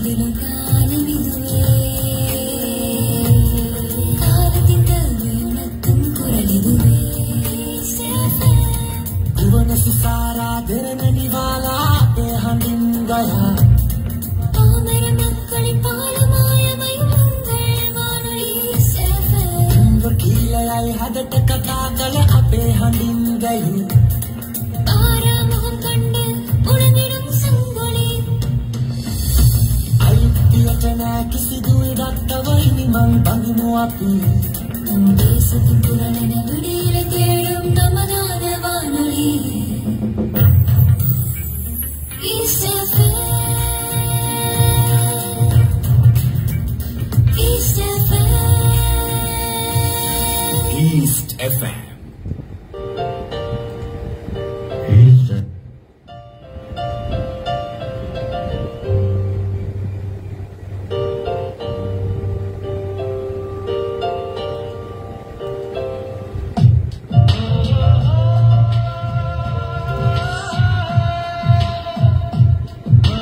எழுதிடும் காலம் இதுவே காலத்தின் தேவை உனக்கும் குரல் இதுவே भुवन सितारा देरननी वाला बेहंडिन गया பாமர மக்களின் பாலமாயமையும் உங்கள் வானொலி சேவை වකීලයයි හදට කතා කළ අපේ හඬින් ගැයූ ஆறாமுகம் கண்டு உழந்திடும் சங்கொலி අයිතියට නෑ කිසිදු ඉඩක්තවයිනි මං බඳුනු අපි நம் தேசத்தின் குரலென விடியல தேடும் நமதான வானொலி இசைவே. இசைவே. ඊස්ට් FM Thank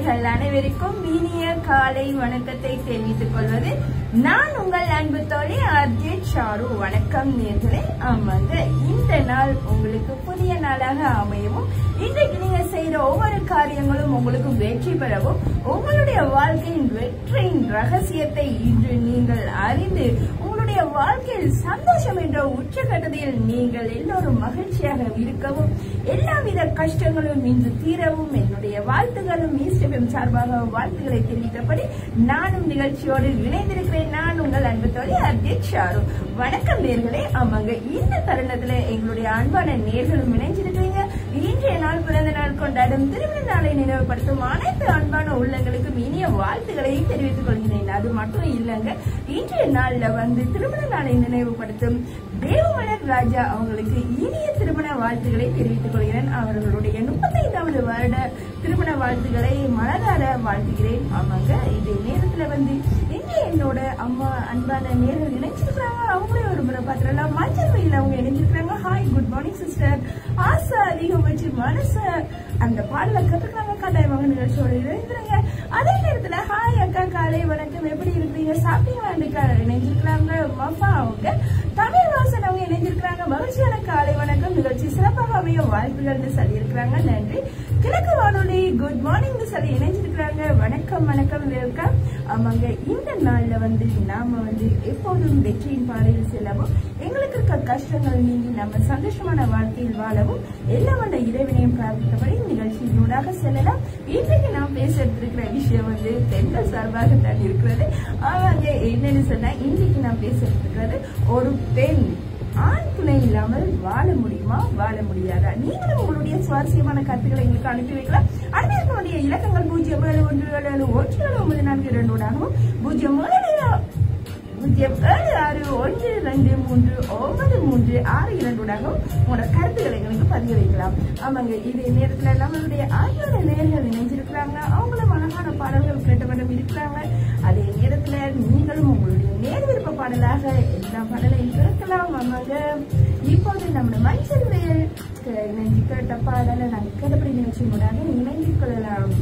நேர்கள் அனைவருக்கும் இனிய காலை வணக்கத்தை தெரிவித்துக் கொள்வது நான் உங்கள் அன்பு தோழி அர்ஜித் ஷாரு வணக்கம் நேர்களே ஆமாங்க இந்த நாள் உங்களுக்கு புதிய நாளாக அமையவும் இன்றைக்கு நீங்க செய்யற ஒவ்வொரு காரியங்களும் உங்களுக்கு வெற்றி பெறவும் உங்களுடைய வாழ்க்கையின் வெற்றியின் ரகசியத்தை இன்று நீங்கள் அறிந்து உங்களுடைய வாழ்க்கையில் சந்தோஷம் என்ற உச்சகட்டத்தில் நீங்கள் எல்லோரும் மகிழ்ச்சியாக இருக்கவும் எல்லாவித கஷ்டங்களும் இன்று தீரவும் என்னுடைய வாழ்த்துகளும் ஈஸ்டபியம் சார்பாக வாழ்த்துக்களை தெரிவித்தபடி நானும் நிகழ்ச்சியோடு இணைந்திருக்கிறேன் நான் உங்கள் அன்பு தோழி அர்ஜித் ஷாரு வணக்கம் நேர்களே ஆமாங்க இந்த தருணத்துல எங்களுடைய அன்பான நேர்களும் இணைஞ்சிருக்கிறீங்க இன்றைய நாள் பிறந்த நாள் கொண்டாடும் திருமண நாளை நினைவுபடுத்தும் அனைத்து அன்பான உள்ளங்களுக்கும் இனிய வாழ்த்துக்களையும் தெரிவித்துக் கொள்கிறேன் அது மட்டும் இல்லைங்க இன்றைய நாள்ல வந்து திருமண நாளை நினைவுபடுத்தும் தேவமலர் ராஜா அவங்களுக்கு இனிய திருமண வாழ்த்துக்களை தெரிவித்துக் கொள்கிறேன் அவர்களுடைய முப்பத்தைந்தாவது வருட திருமண வாழ்த்துக்களை மனதார வாழ்த்துகிறேன் ஆமாங்க இதே நேரத்துல வந்து இங்கே என்னோட அம்மா அன்பான நேர்கள் இணைஞ்சிருக்கிறாங்க அவங்களே ஒரு முறை பாத்திரலாம் மஞ்சள் வெயில் அவங்க இணைஞ்சிருக்கிறாங்க ஹாய் குட் மார்னிங் சிஸ்டர் ஆசை அதிகம் வச்சு மனச அந்த பாடல கத்துக்கிறாங்க கட்டாயமாக நிகழ்ச்சியோட இணைந்துருங்க அதே நேரத்துல ஹாய் அக்கா காலை வணக்கம் எப்படி இருக்கிறீங்க சாப்பிட்டீங்களா இணைஞ்சிருக்கிறாங்க மஃபா அவங்க தமிழ் வாசன் அவங்க இணைஞ்சிருக்கிறாங்க மகிழ்ச்சியான காலை வணக்கம் நிகழ்ச்சி சிறப்பாக அமைய வாழ்த்துகள் சொல்லி இருக்கிறாங்க நன்றி கிழக்கு வானொலி குட் மார்னிங் சொல்லி இணைஞ்சிருக்கிறாங்க வணக்கம் வணக்கம் வெல்கம் ஆமாங்க இந்த நாள்ல வந்து நாம வந்து எப்போதும் வெற்றியின் பாதையில் செல்லவும் எங்களுக்கு இருக்க கஷ்டங்கள் நீங்கி நம்ம சந்தோஷமான வாழ்க்கையில் வாழவும் எல்லாம் வந்த இறைவனையும் பிரார்த்தித்தபடி நிகழ்ச்சியினூடாக செல்லலாம் இன்றைக்கு நாம் பேச இருக்கிற விஷயம் வந்து பெண்கள் சார்பாக தான் இருக்கிறது ஆமாங்க என்னன்னு சொன்னா இன்றைக்கு நாம் பேச இருக்கிறது ஒரு பெண் ஆண் துணை இல்லாமல் வாழ முடியுமா வாழ முடியாதா நீங்களும் உங்களுடைய சுவாரஸ்யமான கருத்துக்களை எங்களுக்கு அனுப்பி வைக்கலாம் அனுப்பியிருக்கக்கூடிய இலக்கங்கள் பூஜ்ஜியம் ஏழு ஒன்று ஏழு ஏழு ஒன்று ஏழு ஒன்பது நான்கு இரண்டோடாகவும் பூஜ்ஜியம் ஏழு பூஜ்ஜியம் ஏழு ஆறு ஒன்று ரெண்டு மூன்று ஒன்பது மூன்று ஆறு இரண்டுடாகவும் உங்களோட கருத்துக்களை எங்களுக்கு பதிவு வைக்கலாம் ஆமாங்க இதே நேரத்துல நம்மளுடைய ஆய்வாள நேர்கள் இணைஞ்சிருக்கிறாங்க அவங்களும் அழகான பாடல்கள் கேட்டவரும் இருக்கிறாங்க அதே நேரத்துல நீங்களும் உங்களுடைய நேர் விருப்ப பாடலாக எல்லா பாடலையும் கேட்கலாம் ஆமாங்க இப்போது நம்ம மஞ்சள் வேல் இணைஞ்சு கேட்ட பாடலை நாங்கள் கேட்டபடி நிகழ்ச்சி மூலமாக இணைந்து கொள்ளலாம்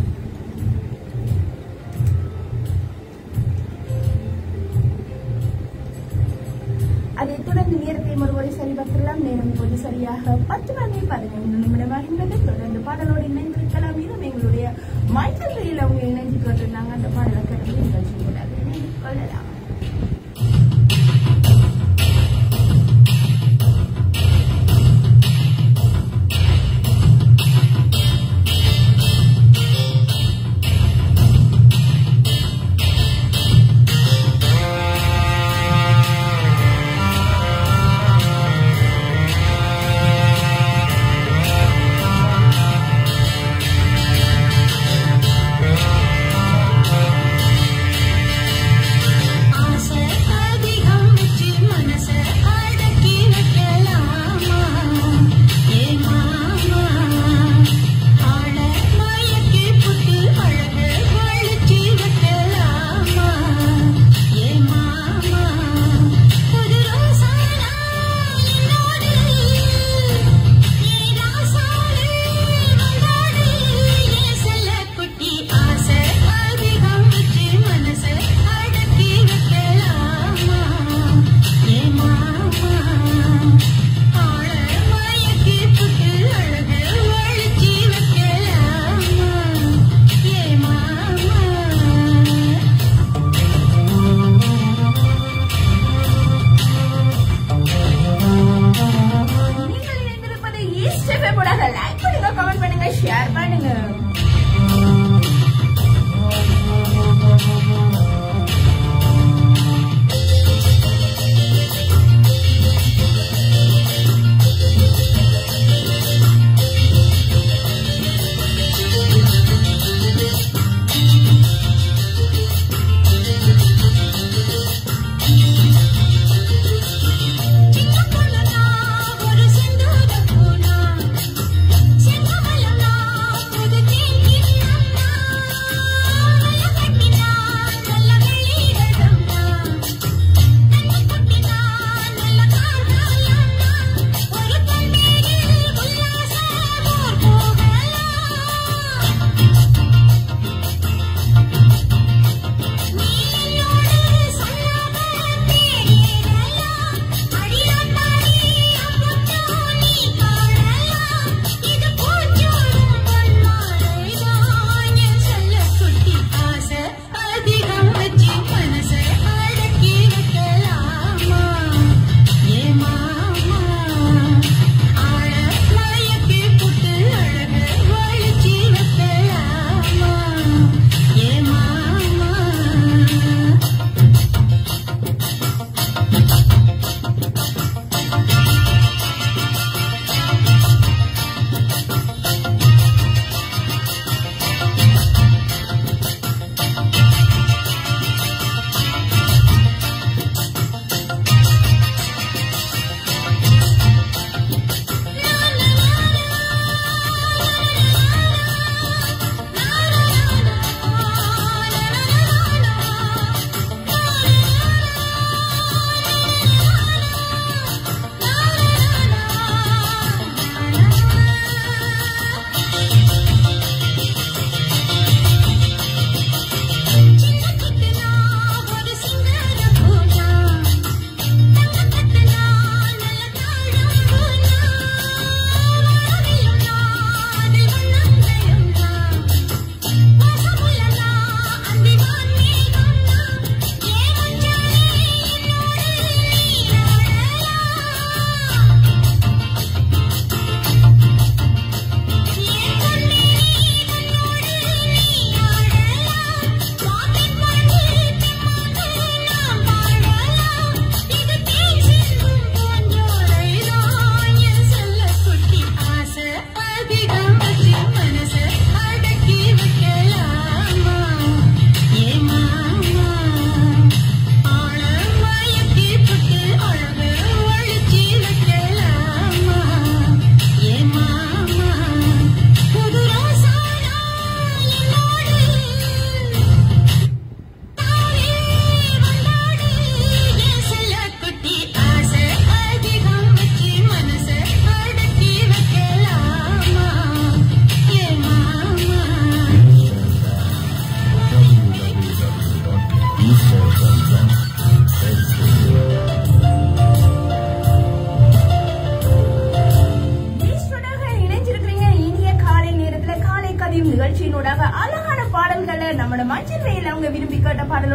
அதைத் தொடர்ந்து நேரத்தை ஒருவரை சரிபார்க்கலாம் நேரம் இப்போது சரியாக பத்து மணி பதினைந்து நிமிடமாகின்றது தொடர்ந்து பாடலோடு இணைந்திருக்கலாம் இதுவும் எங்களுடைய மைக்கேல் ரயில் அவங்க இணைஞ்சு கொண்டிருந்தாங்க அந்த பாடலை கடந்து நிகழ்ச்சி கூட இணைந்து கொள்ளலாம் Thank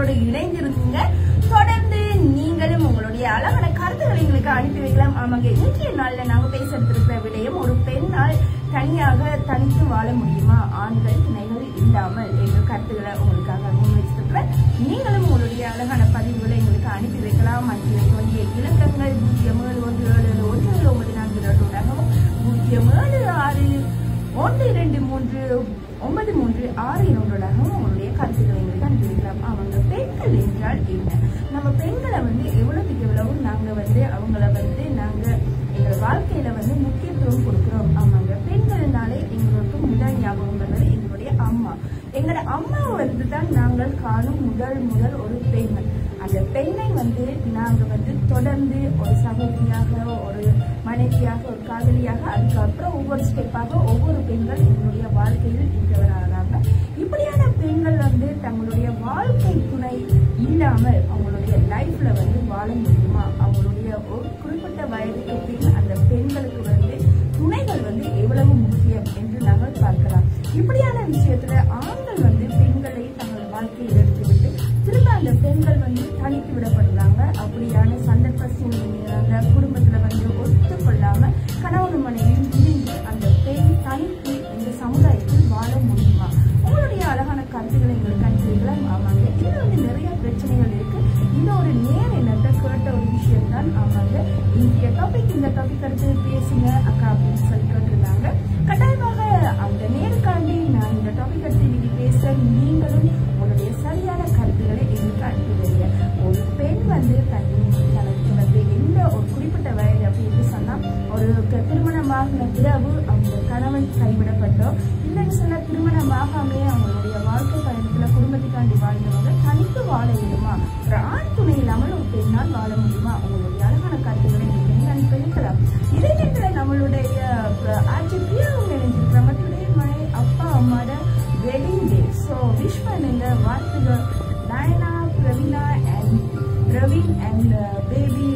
எங்களோட இணைந்திருந்தீங்க தொடர்ந்து நீங்களும் உங்களுடைய அழகான கருத்துக்களை எங்களுக்கு அனுப்பி வைக்கலாம் ஆமாங்க இன்றைய நாள்ல நாங்க பேச எடுத்திருக்கிற விடயம் ஒரு பெண்ணால் தனியாக தனித்து வாழ முடியுமா ஆண்கள் துணைகள் இல்லாமல் என்ற கருத்துக்களை உங்களுக்காக முன் வச்சிருக்கிறேன் நீங்களும் உங்களுடைய அழகான பதிவுகளை எங்களுக்கு அனுப்பி வைக்கலாம் அனுப்பி வைக்க வேண்டிய இலக்கங்கள் பூஜ்ஜியம் ஏழு ஒன்று ஏழு ஏழு ஒன்று ஏழு ஒன்பது நான்கு இரண்டாகவும் பூஜ்ஜியம் ஏழு ஆறு ஒன்று இரண்டு மூன்று ஒன்பது மூன்று ஆறு இரண்டாகவும் உங்களுடைய கருத்துக்களை எங்களுக்கு அனுப்பி வைக்கலாம் அவங்க பெண்கள் என்றால் என்ன நம்ம பெண்களை வந்து எவ்வளவுக்கு எவ்வளவு நாங்க வந்து அவங்கள வந்து நாங்க எங்க வாழ்க்கையில வந்து முக்கியத்துவம் கொடுக்கிறோம் ஆமாங்க பெண்கள்னாலே எங்களுக்கு முதல் ஞாபகம் வருவது எங்களுடைய அம்மா எங்களோட அம்மாவை வந்து தான் நாங்கள் காணும் முதல் முதல் ஒரு பெண் அந்த பெண்ணை வந்து நாங்க வந்து தொடர்ந்து ஒரு சகோதரியாக ஒரு மனைவியாக ஒரு காதலியாக அதுக்கப்புறம் ஒவ்வொரு ஸ்டெப்பாக ஒவ்வொரு பெண்கள் எங்களுடைய வாழ்க்கையில் இருக்கிறவராகிறாங்க இப்படியான பெண்கள் வந்து தங்களுடைய வாழ்க்கை துணை இல்லாமல் அவங்களுடைய லைஃப்ல வந்து வாழ முடியுமா அவங்களுடைய ஒரு குறிப்பிட்ட வயதுக்கு பின் அந்த பெண்களுக்கு வந்து துணைகள் வந்து எவ்வளவு முக்கியம் என்று நாங்கள் பார்க்கலாம் இப்படியான விஷயத்துல ஆண்கள் வந்து பெண்களை தங்கள் வாழ்க்கையில் எடுத்துவிட்டு திரும்ப அந்த பெண்கள் வந்து தனித்து விடப்படுறாங்க அப்படியான சந்தர்ப்ப சூழ்நிலை குடும்பத்துல வந்து ஒத்துக்கொள்ளாம கணவன் மனைவியும் பிரிந்து அந்த பெண் தனித்து இந்த சமுதாயத்தில் வாழ முடியுமா உங்களுடைய அழகான கருத்துக்களை எங்களுக்கு அனுப்பிக்கலாம் ஆமாங்க இதுல வந்து நிறைய பிரச்சனைகள் இருக்கு இந்த ஒரு நேர் என்னத்தை கேட்ட ஒரு விஷயம் தான் ஆமாங்க இன்றைய டாபிக் இந்த டாபிக் அடுத்து பேசுங்க அக்கா அப்படின்னு சொல்லி கேட்டிருந்தாங்க கட்டாயமாக அந்த நேருக்காண்டி நான் இந்த டாபிக் அடுத்து இன்னைக்கு பேச நீங்களும் உங்களுடைய சரியான கருத்துக்களை எங்களுக்கு அனுப்பி வைங்க ஒரு பெண் வந்து தன் தனக்கு வந்து எந்த ஒரு குறிப்பிட்ட வயது அப்படின்னு சொன்னா ஒரு க- திருமணமாகின பிறகு அவங்க கணவன் கைவிடப்பட்டோ இல்லைன்னு சொன்னா திருமணமாகாமே அவங்களுடைய வாழ்க்கை பயணத்துல குடும்பத்துக்காண்டி வாழ்ந்தவங்க தனித்து வாழ முடியுமா ஒரு ஆண் துணை இல்லாமல் ஒரு பெண்ணால் வாழ முடியுமா அவங்களுடைய அழகான கருத்துக்களை நீங்க அனுப்பி வைக்கலாம் இதே நேரத்தில் நம்மளுடைய ஆட்சி பிரியாவும் நினைஞ்சிருக்கிறாங்க டுடே மை அப்பா அம்மாட வெட்டிங் டே ஸோ விஷ் பண்ணுங்க வாழ்த்துகள் Nayana Praveena and Praveen and baby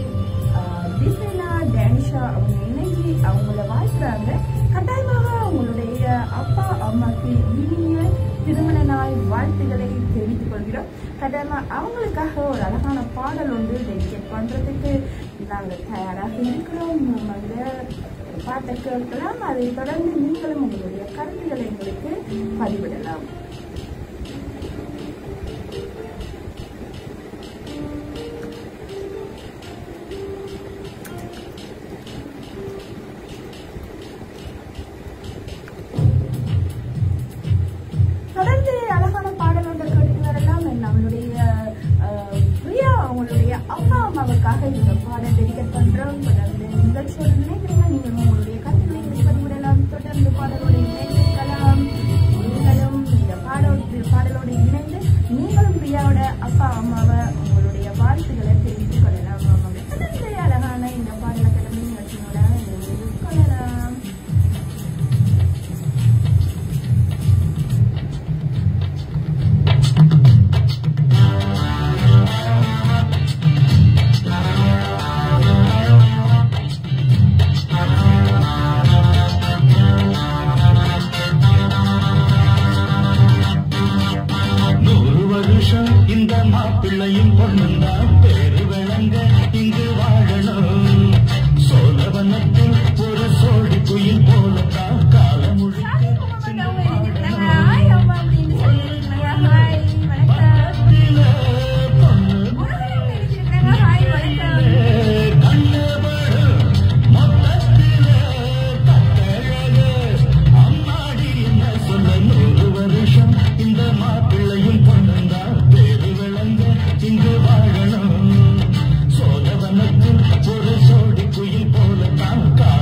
டிஃபினா டேனிஷா அவங்க இணைஞ்சு அவங்கள வாழ்த்துறாங்க கட்டாயமாக அவங்களுடைய அப்பா அம்மாக்கு இனிய திருமண நாள் வாழ்த்துக்களை தெரிவித்துக் கொள்கிறோம் கட்டாயமா அவங்களுக்காக ஒரு அழகான பாடல் ஒன்று டெடிகேட் பண்றதுக்கு நாங்கள் தயாராக இருக்கிறோம் அந்த பாட்டை கேட்கலாம் அதை தொடர்ந்து நீங்களும் உங்களுடைய கருத்துக்களை எங்களுக்கு பதிவிடலாம் தொடர்ந்து அழகான பாடல் ஒன்றை கேட்டு வரலாம் நம்மளுடைய அஹ், பிரியா அவங்களுடைய அப்பா அம்மாவுக்காக இந்த பாடல் டெடிகேட் பண்றோம் தொடர்ந்து நிகழ்ச்சியோட நினைக்கிறீங்க நீங்கள் உங்களுடைய கருத்துக்களை எங்களுக்கு பதிவிடலாம் தொடர்ந்து பாடலோட இணைந்திருக்கலாம் நீங்களும் இந்த பாடலோடு பாடலோடு இணைந்து நீங்களும் பிரியாவோட அப்பா அம்மாவை உங்களுடைய வாழ்த்துக்களை தெரிவித்துக் கொள்ளலாம் ஆமாங்க தொடர்ந்து அழகான இந்த பாடலை கிளம்பி நிகழ்ச்சியோட இணைந்து கொள்ளலாம் நூறு வருஷம் இந்த மாப்பிள்ளையும் பொண்ணுந்தான் பேரு விளங்க இங்கு வாழணும் சோழவனத்தில் ஒரு சோழி குயில் போலத்தான் காலம் முழுக்க ஹாய் அம்மா அப்படின்னு சொல்லியிருந்தாங்க ஹாய் வணக்கம் பொண்ணு உலகம் நினைச்சிருந்தாங்க ஹாய் வணக்கம் கண்ணவள் மொத்தத்திலே கட்டழகு அம்மாடி என்ன சொல்ல நூறு வருஷம் இந்த மாப்பிள்ளையும் பொண்ணுந்தா பேரு விளங்க இங்கு வாழணும் சோழவனத்தில் ஒரு சோடி குயில் போல தான்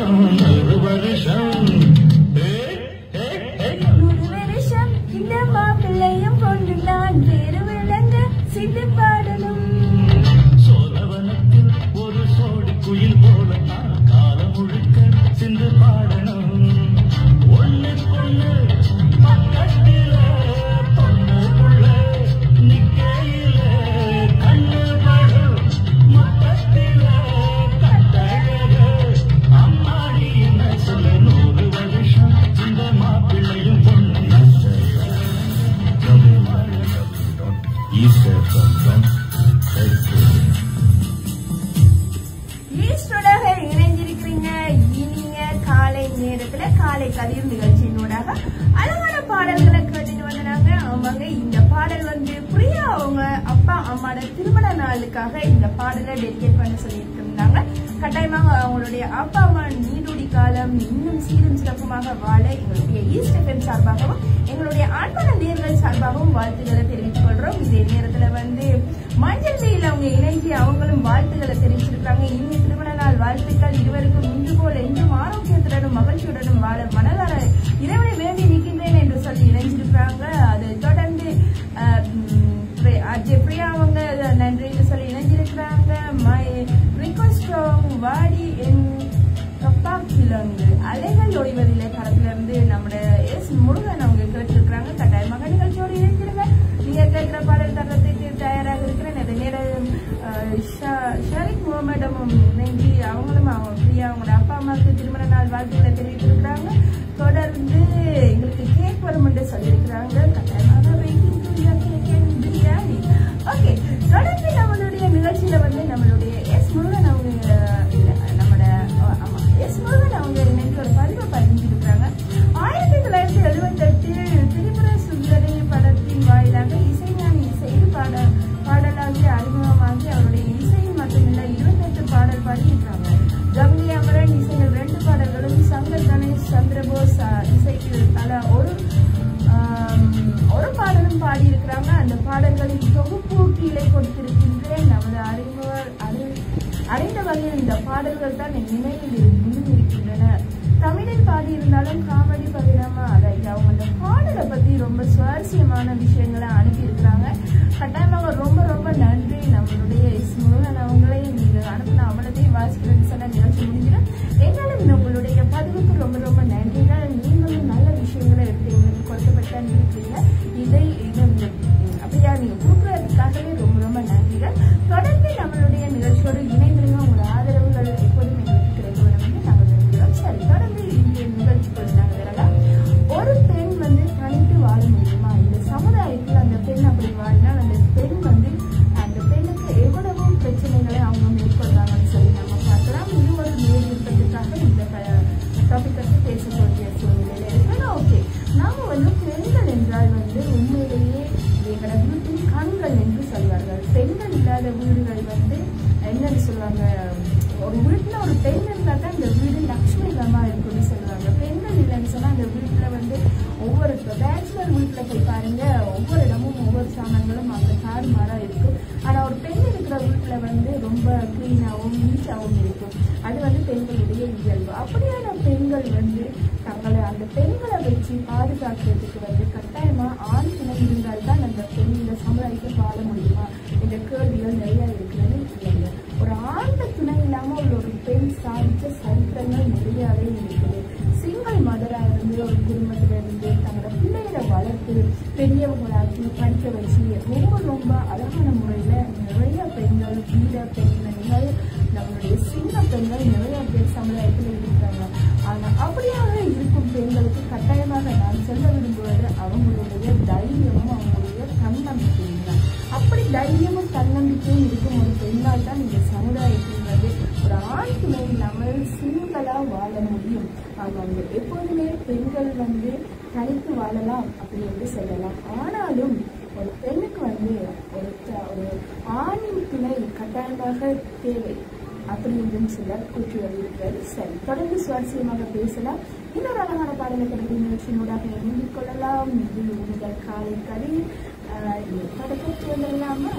நூறு வருஷம் ஏ, ஏ, ஏ. நூறு வருஷம் இந்த மாப்பிள்ளையும் கொண்டு நான் வேறு விளங்க சிந்து பாடணும் சோழவனத்தில் ஒரு சோடி குயில் போல நான் காலம் முழுக்க சிந்து பாடணும் ஒண்ணு பொண்ணு பக்கத்தில பொண்ணுக்குள்ள நிக்கையில கண்ணு படும் மொத்தத்தில கட்டழக அம்மாடி என்ன சொல்ல நூறு வருஷம் இந்த மாப்பிள்ளையும் பொண்ணு ஈஸ்டராக இணைஞ்சிருக்கிறீங்க இனிய காலை நேரத்துல காலை கதிர் நிகழ்ச்சியினூடாக அழகான பாடல்களை கேட்டுட்டு வந்தாங்க ஆமாங்க இந்த பாடல் வந்து பிரியா அவங்க அப்பா அம்மாவோட திருமண நாளுக்காக இந்த பாடலை டெடிகேட் பண்ண சொல்லிட்டு இருந்தாங்க கட்டாயமாக அவங்களுடைய அப்பா அம்மா நீடூடி காலம் இன்னும் சீரும் சிறப்புமாக வாழ எங்களுடைய ஈஸ்ட் எஃப்எம் சார்பாகவும் எங்களுடைய ஆண்மன நேர்கள் சார்பாகவும் வாழ்த்துக்களை தெரிவித்துக் கொள்றோம் இதே நேரத்துல வந்து மஞ்சள் வெயில் அவங்க இணைஞ்சு அவங்களும் வாழ்த்துக்களை தெரிவிச்சிருக்காங்க இனி திருமண நாள் வாழ்த்துக்கள் இருவருக்கும் இன்று போல் என்றும் ஆரோக்கியத்துடனும் மகிழ்ச்சியுடனும் வாழ மனதார இறைவனை வேண்டி நிற்கின்றேன் என்று சொல்லி இணைஞ்சிருக்காங்க அதை தொடர்ந்து அஹ், உம், பிரி- அஜய் பிரியா அவங்க நன்றின்னு சொல்லி இணைஞ்சிருக்கிறாங்க மை ரிக்வஸ்ட் வாடி என் கப்பா கிழங்கு அலைகள் ஓய்வதில்லை கரத்துல இருந்து நம்முடைய எஸ் முருகன் அவங்க கேட்டிருக்கிறாங்க கட்டாயமாக நிகழ்ச்சியோடு இணைஞ்சிருங்க நீங்க கேட்கிற பாடல் தரத்துக்கு தயாராக இருக்கிற நிறைய நேரம் அஹ், ஷா- ஷரீக் முகமடமும் இணைஞ்சு அவங்களும் அவங்க பிரியா அவங்களோட அப்பா அம்மாவுக்கு திருமண நாள் வாழ்த்துக்களை தெரிவித்திருக்கிறாங்க தொடர்ந்து எங்களுக்கு கேக் வரும் என்று சொல்லியிருக்கிறாங்க கட்டாயமாக waiting to your cake and biryani okay தொடர்ந்து நம்மளுடைய நிகழ்ச்சியில வந்து நம்மளுடைய எஸ் முருகன் அவங்க இல்ல நம்மளோட அஹ், ஆமா எஸ் முருகன் அவங்க இன்னைக்கு ஒரு பதிவை பதிஞ்சிருக்கிறாங்க ஆயிரத்தி தொள்ளாயிரத்தி எழுபத்தெட்டில் திரிபுர சுந்தரி படத்தின் வாயிலாக இசைஞானி இசையில் பாட பாடலாகி அறிமுகமாகி அவருடைய இசையில் மட்டுமில்லை இருபத்தெட்டு பாடல் பாடியிருக்காங்க கங்கை அமரன் இசையில் ரெண்டு பாடல்களும் சங்கர் கணேஷ் சந்திரபோஸ் அஹ், இசைக்கு தலா ஒரு ஆம், ஒரு பாடலும் பாடியிருக்கிறாங்க அந்த பாடல்களின் தொகுப்பு கீழே கொடுத்திருக்கின்றேன் நமது அறிமுக அறி அறிந்த வகையில் இந்த பாடல்கள் தான் என் நினைவில் இன்னும் இருக்கின்றன தமிழில் பாடியிருந்தாலும் காமெடி பகிராம அதை அவங்க அந்த பாடலை பத்தி ரொம்ப சுவாரஸ்யமான விஷயங்களை அனுப்பியிருக்கிறாங்க கட்டாயமாக ரொம்ப ரொம்ப நன்றி நம்மளுடைய எஸ் முருகன் அவங்களே நீங்க அனுப்பின அவ்வளோதையும் வாசிக்கிறேன்னு சொன்ன நிகழ்ச்சி முடிஞ்சிடும் எங்களும் உங்களுடைய பதிவுக்கு ரொம்ப ரொம்ப நன்றிகள் நீங்களும் நல்ல விஷயங்களை எடுத்து எங்களுக்கு கொடுக்கப்பட்டு இருக்கீங்க இதை இது அப்படியா நீங்க கொடுக்குறதுக்காகவே ரொம்ப ரொம்ப நன்றிகள் தொடர்ந்து நம்மளுடைய நிகழ்ச்சியோடு இணைந்திருங்க உங்களோட ஆதரவுகள் எப்போதும் எங்களுக்கு கிடைக்க வேண்டும் என்று நாங்கள் விரும்புகிறோம் சரி தொடர்ந்து இந்த நிகழ்ச்சிக்குள் நாங்கள் வரலாம் ஒரு பெண் வந்து தனித்து வாழ முடியுமா இந்த சமுதாயத்தில் அந்த பெண் அப்படி வாழ்ந்தால் அந்த பெண் வந்து அந்த பெண்ணுக்கு எவ்வளவோ பிரச்சனைகளை அவங்க மேற்கொள்றாங்கன்னு சொல்லி நம்ம பார்க்கலாம் இது ஒரு மேல் விருப்பத்துக்காக இந்த டாபிக் பற்றி பேசக்கூடிய சூழ்நிலையில இருக்கு ஓகே நாம வந்து பெண்கள் என்றால் வந்து உண்மையிலேயே எங்களோட வீட்டின் கண்கள் என்று சொல்வார்கள் பெண்கள் இல்லாத வீடுகள் வந்து என்னன்னு சொல்லுவாங்க ஒரு வீட்டுல ஒரு பெண் இருந்தா தான் அந்த வீடு லட்சுமிகரமா இருக்கும்னு சொல்லுவாங்க பெண்கள் இல்லைன்னு சொன்னா அந்த வீட்டுல வந்து ஒவ்வொரு பேச்சுலர் வீட்டுல போய் பாருங்க ஒவ்வொரு இடமும் ஒவ்வொரு சாமான்களும் அங்க தாறுமாறா இருக்கும் ஆனா ஒரு பெண் இருக்கிற வீட்டுல வந்து ரொம்ப கிளீனாகவும் நீட்டாகவும் இருக்கும் அது வந்து பெண்களுடைய இயல்பு அப்படியான பெண்கள் வந்து தங்களை அந்த பெண்களை வச்சு பாதுகாக்கிறதுக்கு வந்து கட்டாயமா ஆண் துணை இருந்தால் தான் அந்த பெண் இந்த சமுதாயத்தில் வாழ முடியுமா இந்த கேள்விகள் நிறைய இருக்கிறது இல்லைங்க ஒரு ஆண்ட துணை இல்லாம ஒரு ஒரு பெண் சாதிச்ச சரித்திரங்கள் நிறையவே இருக்குது சிங்கிள் மதரா இருந்து ஒரு குடும்பத்துல இருந்து தங்களோட பிள்ளைகளை வளர்த்து பெரியவங்களாக்கி படிக்க வச்சு ரொம்ப ரொம்ப அழகான முறையில நிறைய பெண்கள் வீர பெண்மணிகள் நம்மளுடைய சின்ன பெண்கள் நிறைய பேர் சமுதாயத்தில் இருக்கிறாங்க ஆனா அப்படியாக இருக்கும் பெண்களுக்கு கட்டாயமாக நான் சொல்ல விரும்புவது அவங்களுடைய தைரியமும் அவங்களுடைய தன்னம்பிக்கையும் தான் அப்படி தைரியமும் தன்னம்பிக்கையும் இருக்கும் ஒரு பெண்ணால் தான் இந்த சமுதாயத்தில் வந்து ஒரு ஆண் துணை இல்லாமல் சிங்களா வாழ முடியும் ஆமாங்க எப்போதுமே பெண்கள் வந்து தனித்து வாழலாம் அப்படி என்று சொல்லலாம் ஆனாலும் ஒரு பெண்ணுக்கு வந்து ஒரு த- ஒரு ஆணின் துணை கட்டாயமாக தேவை அப்படி என்றும் சிலர் கூற்றுகள் இருக்கிறது சரி தொடர்ந்து சுவாரஸ்யமாக பேசலாம் இன்னொரு அழகான பாடலை கடந்த நிகழ்ச்சியினூடாக இணைந்து கொள்ளலாம் இது உங்கள் காலை கதை தொடக்கத்து வந்துடலாமா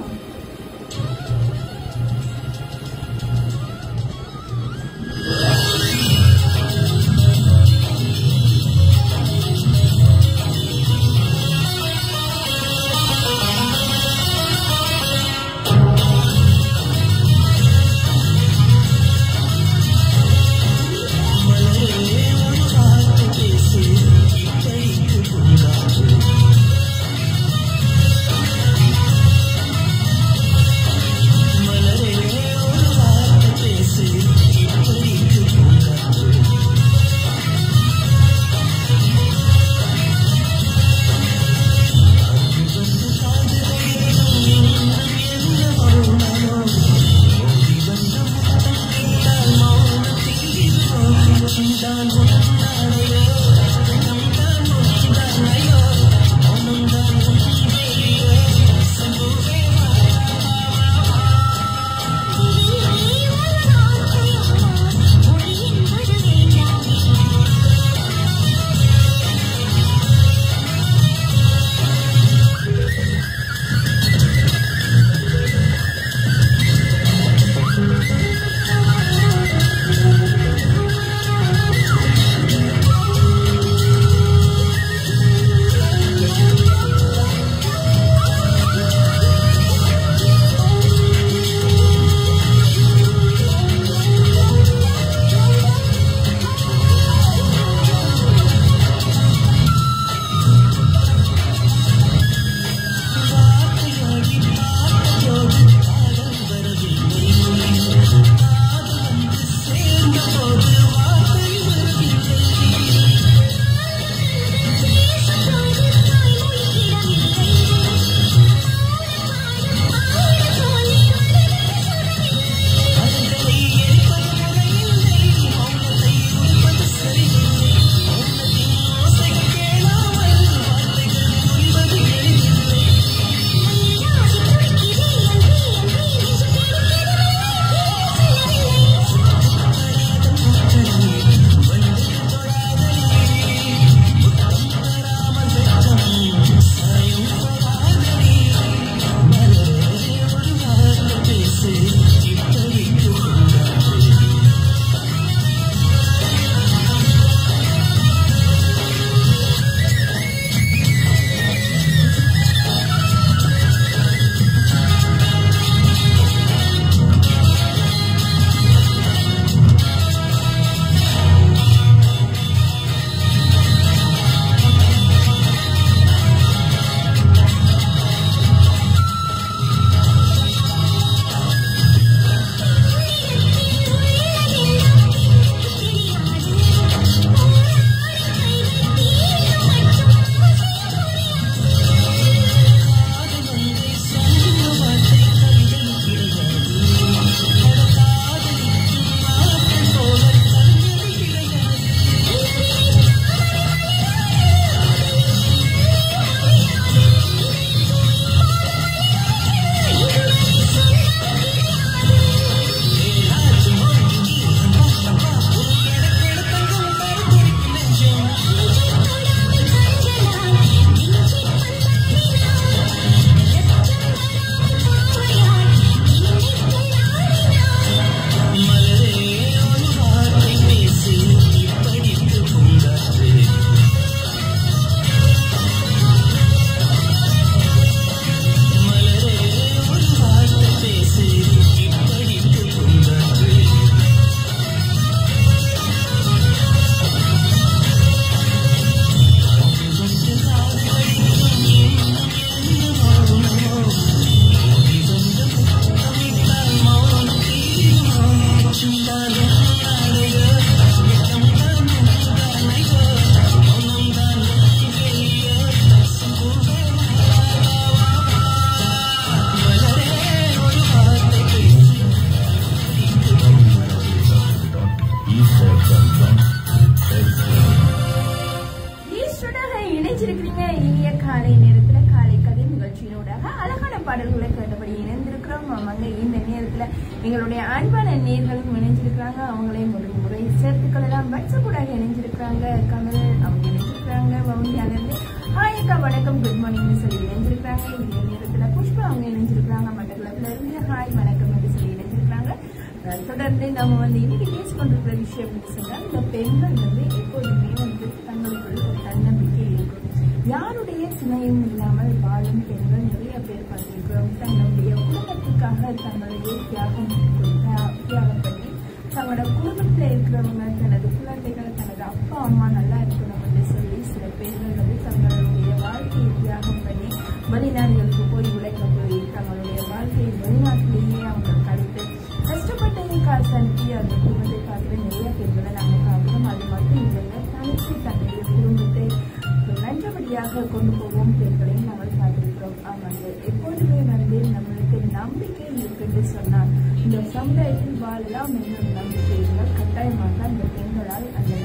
ஆமாங்க இந்த நேரத்துல எங்களுடைய அன்பான நேர்களும் இணைஞ்சிருக்கிறாங்க அவங்களையும் ஒரு முறை சேர்த்துக்கொள்ளலாம் வாட்ஸ்அப் கூட இணைஞ்சிருக்கிறாங்க கமல் அவங்க இணைஞ்சிருக்கிறாங்க வவுனியால இருந்து ஹாய் அக்கா வணக்கம் குட் மார்னிங்னு சொல்லி இணைஞ்சிருக்கிறாங்க இந்த நேரத்துல புஷ்பா அவங்க இணைஞ்சிருக்கிறாங்க மட்டக்களத்துல இருந்து ஹாய் வணக்கம் என்று சொல்லி இணைஞ்சிருக்கிறாங்க அஹ் தொடர்ந்து நம்ம வந்து இன்னைக்கு பேசி கொண்டிருக்கிற விஷயம் அப்படின்னு சொன்னா இந்த பெண்கள் வந்து எப்போதுமே வந்து தங்களுக்குள் ஒரு தன்னம்பிக்கை இருக்கும் யாருடைய துணையும் இல்லாமல் வாழும் பெண்கள் நிறைய பேர் பார்த்திருக்கிறோம் தன்னுடைய குடும்பத்துக்காக தங்களுடைய தியாகம் கொ- தியாகம் பண்ணி தங்களோட குடும்பத்துல இருக்கிறவங்க தனது குழந்தைகள் தனது அப்பா அம்மா நல்லா இருக்கணும் என்று சொல்லி சில பேர்கள் வந்து தங்களுடைய வாழ்க்கையை தியாகம் பண்ணி வெளிநாடுகளுக்கு போய் உழைக்க போய் தங்களுடைய வாழ்க்கையை வெளிநாட்டிலேயே அவங்க கழித்து கஷ்டப்பட்டு காசு அனுப்பி அந்த குடும்பத்தை பார்க்குற நிறைய பெண்களை நாங்கள் பார்க்கிறோம் அது மட்டும் இல்லைங்க தனித்து தன்னுடைய குடும்பத்தை நல்லபடியாக கொண்டு போவோம் பெண்களையும் நாங்கள் பார்த்திருக்கிறோம் ஆமாங்க எப்போதுமே வந்து நம்மளுக்கு நம்பிக்கை இருக்குன்னு சொன்னால் இந்த சமுதாயத்தில் வாழலாம் என்னும் நம்பிக்கை இருந்தால் கட்டாயமாக அந்த பெண்களால் அந்த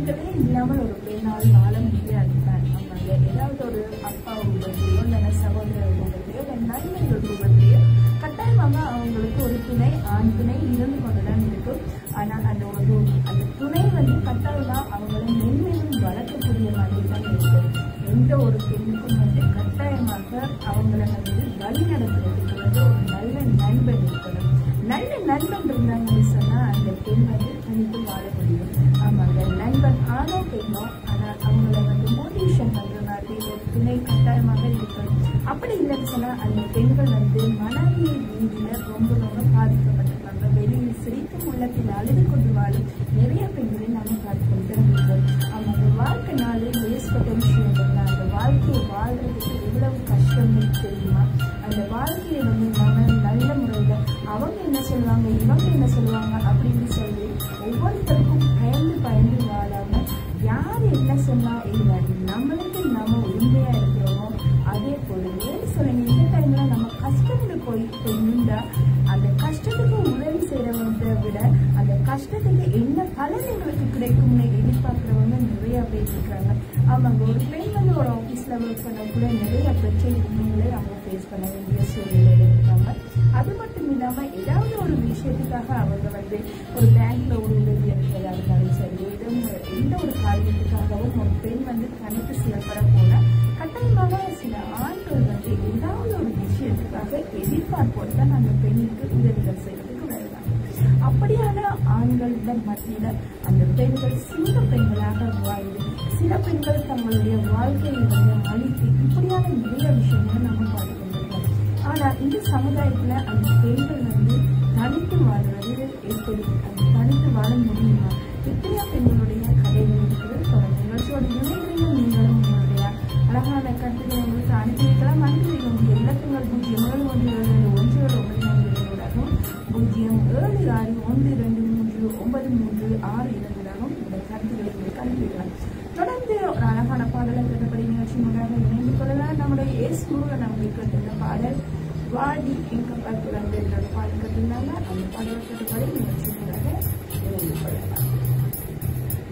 பெண்களே இல்லாமல் ஒரு பெண்ணால் வாழ முடியாது தான் ஆமாங்க ஏதாவது ஒரு அப்பா ரூபத்திலேயோ இல்லைன்னா சகோதர ரூபத்திலேயோ இல்லை நண்பர்கள் ரூபத்திலேயோ கட்டாயமாக அவங்களுக்கு ஒரு துணை ஆண் துணை இருந்து கொண்டுதான் இருக்கும் ஆனால் அந்த ஒரு அந்த துணை வந்து கட்டாயமா அவங்களை மென்மேலும் வளர்க்கக்கூடிய மாதிரி தான் இருக்கும் எந்த ஒரு பெண்ணுக்கும் வந்து கட்டாயமாக அவங்கள வந்து வழி நடத்துறதுக்கு வந்து ஒரு நல்ல நண்பன் இருக்கணும் நல்ல நண்பன் இருந்தாங்கன்னு சொன்னா அந்த பெண் வந்து தனித்து வாழ முடியும் ஆமாங்க நண்பன் ஆனோ பெண்ணோ ஆனால் அவங்கள வந்து மோட்டிவேஷன் பண்ற மாதிரி ஒரு துணை கட்டாயமாக இருக்கணும் அப்படி இல்லைன்னு சொன்னா அந்த பெண்கள் வந்து மனவியல் ரீதியில ரொம்ப ரொம்ப பாதிக்கப்பட்டிருக்காங்க வெளியில் சிரிக்கும் உள்ளத்தில் அழுது கொண்டு வாழும் நிறைய பெண்களை நாம பார்த்து கொண்டு இருக்கோம் ஆமாங்க வாழ்க்கை நாள் லேஸ்பட்ட விஷயம் இல்லை அந்த வாழ்க்கையை வாழ்றதுக்கு எவ்வளவு கஷ்டம்னு தெரியுமா அந்த வாழ்க்கையை வந்து நாம நல்ல முறையில அவங்க என்ன சொல்லுவாங்க இவங்க என்ன சொல்லுவாங்க அப்படின்னு சொல்லி ஒவ்வொருத்தருக்கும் பயந்து பயந்து வாழாம யார் என்ன சொன்னா இல்லை நம்மளுக்கு நாம உண்மையா இருக்கிறோமோ அதே போல ஏன்னு சொல்லுங்க இந்த டைம்ல நம்ம கஷ்டத்துல போய் போய் நின்றா அந்த கஷ்டத்துக்கு உதவி செய்யறவங்க விட அந்த கஷ்டத்துக்கு என்ன பலன் எங்களுக்கு கிடைக்கும்னு எதிர்பார்க்கிறவங்க நிறைய பேர் இருக்காங்க ஆமாங்க ஒரு பெண் வந்து ஒரு ஆஃபீஸ்ல ஒர்க் பண்ண கூட நிறைய பிரச்சனைகளை அவங்க ஃபேஸ் பண்ண வேண்டிய சூழ்நிலையில இருக்காங்க அது மட்டும் இல்லாம ஏதாவது ஒரு விஷயத்துக்காக அவங்க வந்து ஒரு பேங்க்ல ஒரு உதவி எடுக்கிறதா இருந்தாலும் சரி எதுவும் எந்த ஒரு காரியத்துக்காகவும் ஒரு பெண் வந்து தனித்து செயல்பட போனா கட்டாயமாக சில ஆண்கள் வந்து ஏதாவது ஒரு விஷயத்துக்காக எதிர்பார்ப்போடு தான் அந்த பெண்ணுக்கு உதவிகள் செய்யறதுக்கு வருவாங்க அப்படியான ஆண்களிடம் மத்தியில அந்த பெண்கள் சில பெண்களாக வாழ்ந்து சில பெண்கள் தங்களுடைய வாழ்க்கையை வந்து அழித்து இப்படியான நிறைய விஷயங்களை நம்ம பார்த்து கொண்டிருக்கோம் ஆனா இந்த சமுதாயத்துல அந்த பெண்கள் வந்து தனித்து வாழ்றது எப்படி அந்த தனித்து வாழ முடியுமா எத்தனையோ பெண்களுடைய கதைகள் இருக்கிறது தொடர்ந்து நிகழ்ச்சியோட இணையத்திலையும் நீங்களும் உங்களுடைய அழகான கருத்துக்களை உங்களுக்கு அனுப்பி வைக்கலாம் அனுப்பி வைக்க முடியும் இலக்கங்கள் பூஜ்ஜியம் ஏழு ஒன்று ஏழு ரெண்டு ஒன்று ஏழு ஒன்பது நான்கு இரண்டாகவும் பூஜ்ஜியம் ஏழு ஆறு ஒன்று ரெண்டு மூன்று ஒன்பது மூன்று ஆறு இரண்டாகவும் இந்த கருத்துக்களை உங்களுக்கு அனுப்பி வைக்கலாம் தொடர்ந்து ஒரு அழகான பாடலை கேட்டபடி நிகழ்ச்சி முறையாக இணைந்து கொள்ளலாம் நம்முடைய எஸ் முருகன் அவங்களுக்கு கேட்டிருந்த பாடல் வாடி எங்க பார்க்கலாம் என்ற பாடல் கேட்டிருந்தாங்க அந்த பாடலை கேட்டபடி நிகழ்ச்சி முறையாக இணைந்து கொள்ளலாம்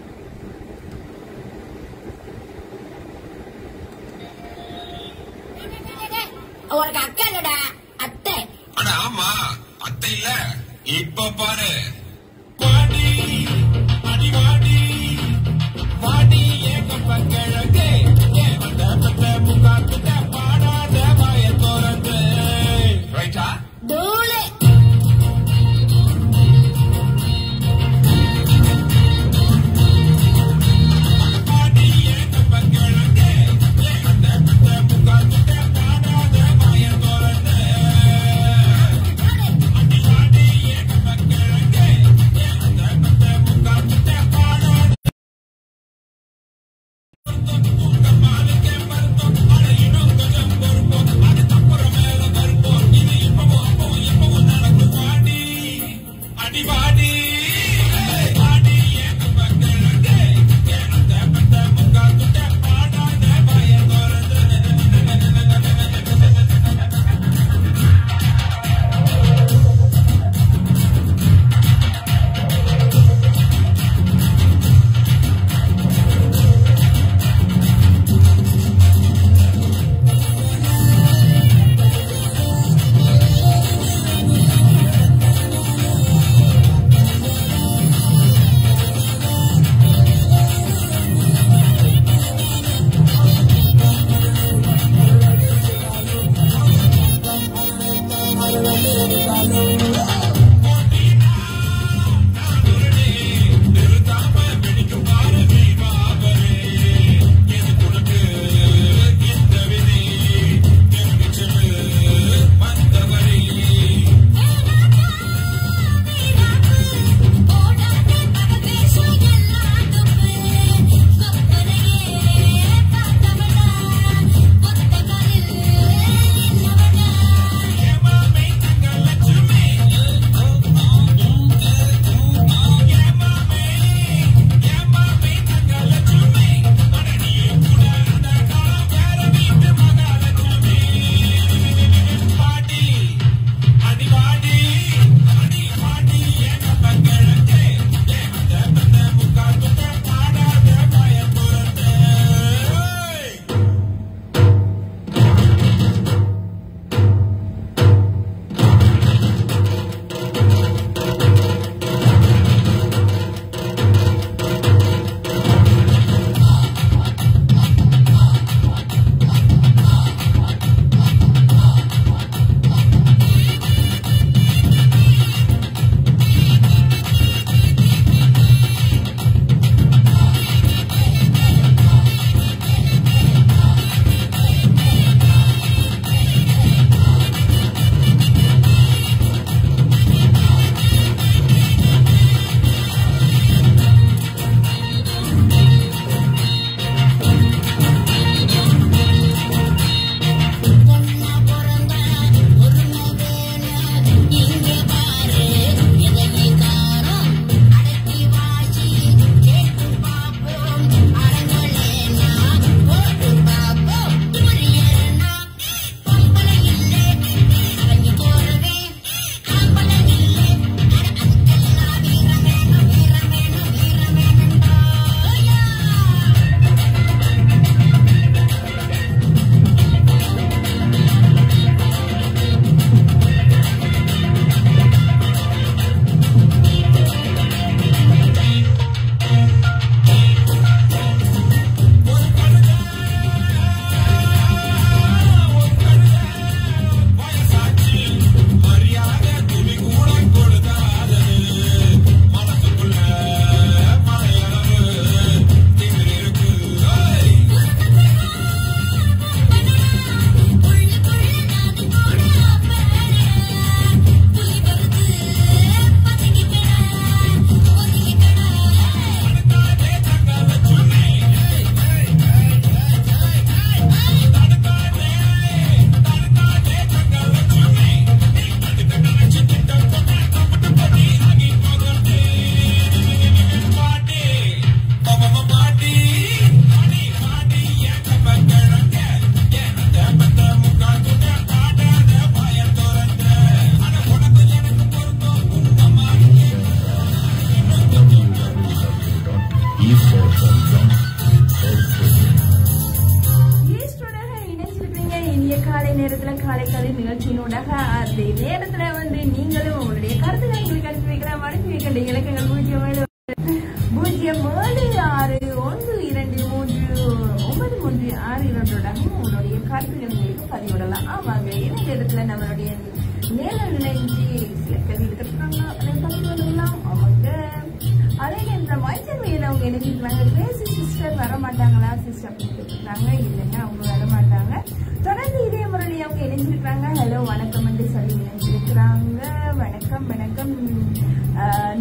காலைக்கதை நிகழ்ச்சியினூடாக அதே நேரத்துல வந்து நீங்களும் உங்களுடைய கருத்துக்களை எங்களுக்கு அனுப்பி வைக்கலாம் அனுப்பி வைக்கின்ற இலக்கங்கள் பூஜ்ஜியம் ஏழு பூஜ்ஜியம் ஏழு ஆறு ஒன்று இரண்டு மூன்று ஒன்பது மூன்று ஆறு இரண்டோடாகவும் உங்களுடைய கருத்துக்கள் எங்களுக்கு பதிவிடலாம் ஆமாங்க இந்த இடத்துல நம்மளுடைய நேரம் நினைஞ்சு சில கேள்வி எடுத்துருக்காங்க அதை பதிவிடலாம் ஆமாங்க அதே நேரத்தில் மைத்தன்மையில் அவங்க எழுதிருக்காங்க கிரேசி சிஸ்டர் வர மாட்டாங்களா சிஸ்டர் அப்படின்னு கேட்டிருக்காங்க இல்லைங்க அவங்க வர மாட்டாங்க தொடர்ந்து இதே முறையில் அவங்க இணைஞ்சிருக்காங்க ஹலோ வணக்கம் என்று சொல்லி இணைஞ்சிருக்கிறாங்க வணக்கம் வணக்கம் ஆஹ்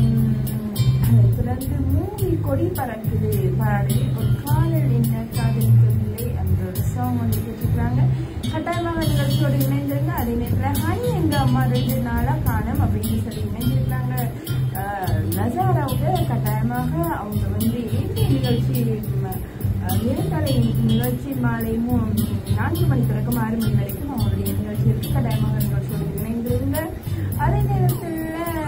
அதை தொடர்ந்து மூவி கொடி பறக்குது பாடு ஒரு காதல் என்ன காதலிக்கவில்லை அந்த ஒரு சாங் வந்து கேட்டிருக்கிறாங்க கட்டாயமாக நிகழ்ச்சியோடு இணைந்திருங்க அதே நேரத்தில் ஹாய் எங்க அம்மா ரெண்டு நாளா காணும் அப்படின்னு சொல்லி இணைஞ்சிருக்காங்க ஆஹ் நசாராவுக்கு கட்டாயமாக அவங்க வந்து இந்திய நிகழ்ச்சி ம, ஆஹ் நேர்காலை நிகழ்ச்சி மாலை மூ நான்கு மணி தொடக்கம் ஆறு மணி வரைக்கும் அவங்களுடைய நிகழ்ச்சி இருக்கு கட்டாயமாக நிகழ்ச்சியோடு இணைந்திருங்க அதே நேரத்தில்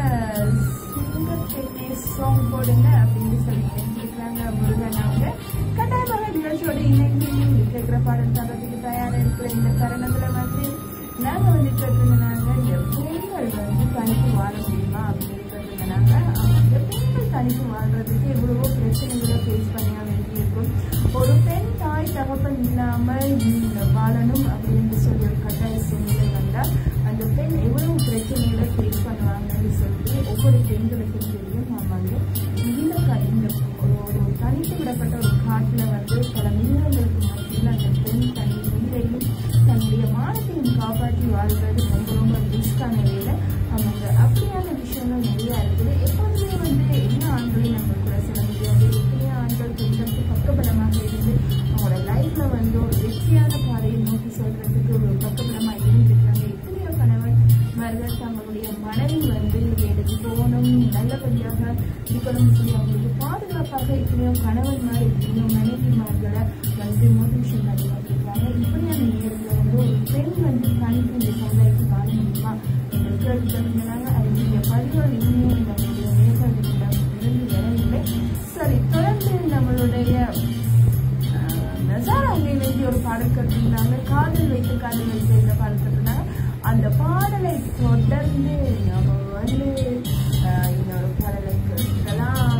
சிங்கப்பெண்ணே சாங் போடுங்க அப்படின்னு சொல்லி நினைச்சிருக்காங்க முருகன் அவங்க கட்டாயமாக நிகழ்ச்சியோட இணைந்து கேட்கிற பாடல் தரத்துக்கு தயாரா இருக்கிற இந்த தருணத்துல வந்து நாங்க வந்து கேட்டிருந்தாங்க இந்த பெண்கள் வந்து தனித்து வாழ முடியுமா அப்படின்னு கேட்டிருந்தாங்க அந்த பெண்கள் தனித்து வாழ்றதுக்கு எவ்வளவோ பிரச்சனைகளை ஃபேஸ் பண்ணியா வேண்டி இருக்கும் ஒரு பெண் தாய் தகப்பன் இல்லாமல் நீங்க வாழணும் அப்படின்னு சொல்லி ஒரு கட்டாய சூழ்நிலை வந்தா அந்த பெண் எவ்வளவு பிரச்சனைகளை ஃபேஸ் பண்ணுவாங்கன்னு சொல்லி ஒவ்வொரு பெண்களுக்கும் தெரியும் ஆமாங்க இந்த க- இந்த ஒரு ஒரு தனித்து விடப்பட்ட ஒரு காட்டுல வந்து பல மிருகங்களுக்கு மத்தியில் அந்த பெண் தன் உயிரையும் தன்னுடைய மானத்தையும் காப்பாற்றி வாழ்றது ரொம்ப ரொம்ப ரிஸ்கான வேலை அவங்க அப்படியான விஷயங்கள் நிறைய இருக்குது எப்போதுமே வந்து என்ன ஆண்களையும் நம்ம கூட சொல்ல முடியாது எத்தனையோ ஆண்கள் பெண்களுக்கு பக்கபலமாக இருந்து அவங்களோட லைஃப்ல வந்து ஒரு வெற்றியான பாதையை நோக்கி சொல்றதுக்கு ஒரு பக்கபலமா இருந்திருக்காங்க எத்தனையோ கணவன் மருகள் தங்களுடைய மனைவி வந்து வேலைக்கு போகணும் நல்லபடியாக இருக்கணும் சொல்லி அவங்களுக்கு பாதுகாப்பாக எத்தனையோ கணவன்மார் எத்தனையோ மனைவிமார்களை வந்து மோட்டிவேஷன் பண்ணி வந்திருக்காங்க இப்படியான நேரத்தில் வந்து ஒரு பெண் வந்து தனித்து இந்த சமுதாயத்துக்கு வாழ முடியுமா என்ற கேள்வி கேட்டிருந்தாங்க அது நீங்க பதிவுகள் இன்னும் நம்மளுடைய நேர்காணலிடம் இருந்து வரவில்லை சரி தொடர்ந்து நம்மளுடைய ஆஹ், நசாரா அங்கையிலேருந்து ஒரு பாடல் கட்டிருந்தாங்க காதல் வைத்து காதல் வைத்து இந்த பாடல் கட்டிருந்தாங்க அந்த பாடலை தொடர்ந்து நம்ம வந்து ஆஹ், இன்னொரு பாடலை கேட்கலாம்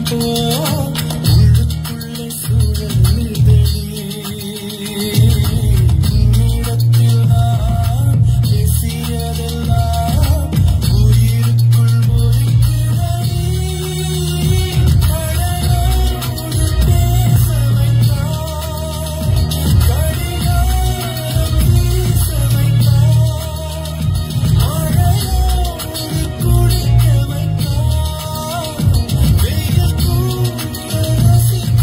உள்ளுக்குள்ளே சூழல் நீதடி உன்னிடத்தில் நான் பேசியதெல்லாம் உயிருக்குள் ஒலிக்கிறடி கடலோடு பேச வைத்தான் கடிகாரம் வீச வைத்தான் மழையோடு குடிக்க வைத்தான் வெயில் கூட ரசிக்க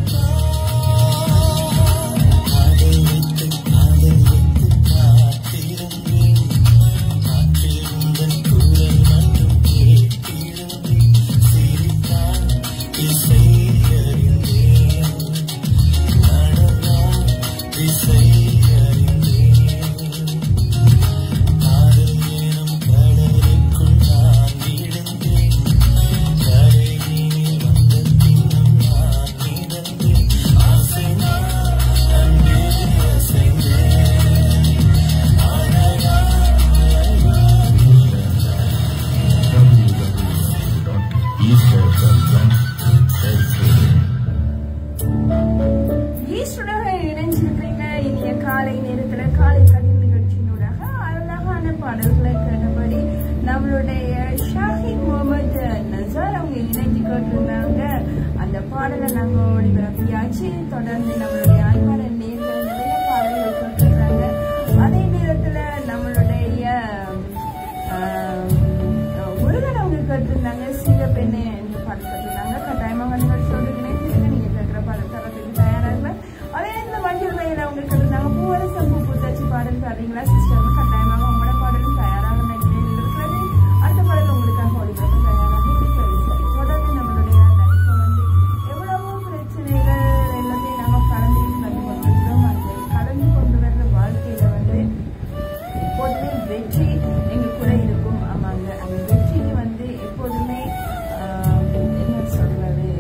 வைத்தான் காதல் வைத்து காதல் வைத்து காத்திருந்தேன் காற்றில் உந்தன் குரல் மட்டும் கேட்டிருந்தேன் சிரித்தான் இசை அறிந்தேன் நடந்தான் திசை அறிந்தேன் காதல் எனும் கடலுக்குள் நான் விழுந்தேன் கரையினில் வந்த பின்னும் நான் மிதந்தேன் அசைந்தேன் அன்பே அசைந்தேன் அழகா ஈஸ்வராக இணைஞ்சிருக்கிறீங்க இனிய காலை நேரத்துல காலை கதிர் நிகழ்ச்சியினூடாக அழகான பாடல்களை கேட்டபடி நம்மளுடைய ஷாஹித் முகமது நசார் அவங்க இணைஞ்சு கேட்டிருந்தாங்க அந்த பாடலை நாங்க ஒளிபரப்பியாச்சு தொடர்ந்து நம்மளுடைய அன்பான நேர்கள் நிறைய பாடல்கள் கேட்டிருக்காங்க அதே நேரத்துல நம்மளுடைய ஆஹ், முருகன் அவங்க கேட்டிருந்தாங்க சீத பெண்ணே என்று பாடல் கேட்டிருந்தாங்க கட்டாயமாக நிகழ்ச்சியோடு இணைந்திருக்க நீங்க கேட்கிற பாடல் தரத்துக்கு தயாரா இருப்பேன் அதே இந்த மஞ்சள் வயல அவங்க கேட்டிருந்தாங்க பூவரசம் பூ பூத்தாச்சி பாடல் தரீங்களா சிஸ்டர் கட்டாயமாக உங்களோட பாடலும் தயாராக நிலையில் இருக்கிறது அடுத்த பாடல் உங்களுக்காக ஒளிபரப்ப தயாராக இருக்கிறது சரி தொடர்ந்து நம்மளுடைய லைஃப்ல வந்து எவ்வளவோ பிரச்சனைகள் எல்லாமே நம்ம கடந்து வந்து கொண்டிருக்கிறோம் அந்த கடந்து கொண்டு வர்ற வாழ்க்கையில வந்து எப்போதுமே வெற்றி எங்க கூட இருக்கும் ஆமாங்க அந்த வெற்றிக்கு வந்து எப்போதுமே ஆஹ், என்ன சொல்றது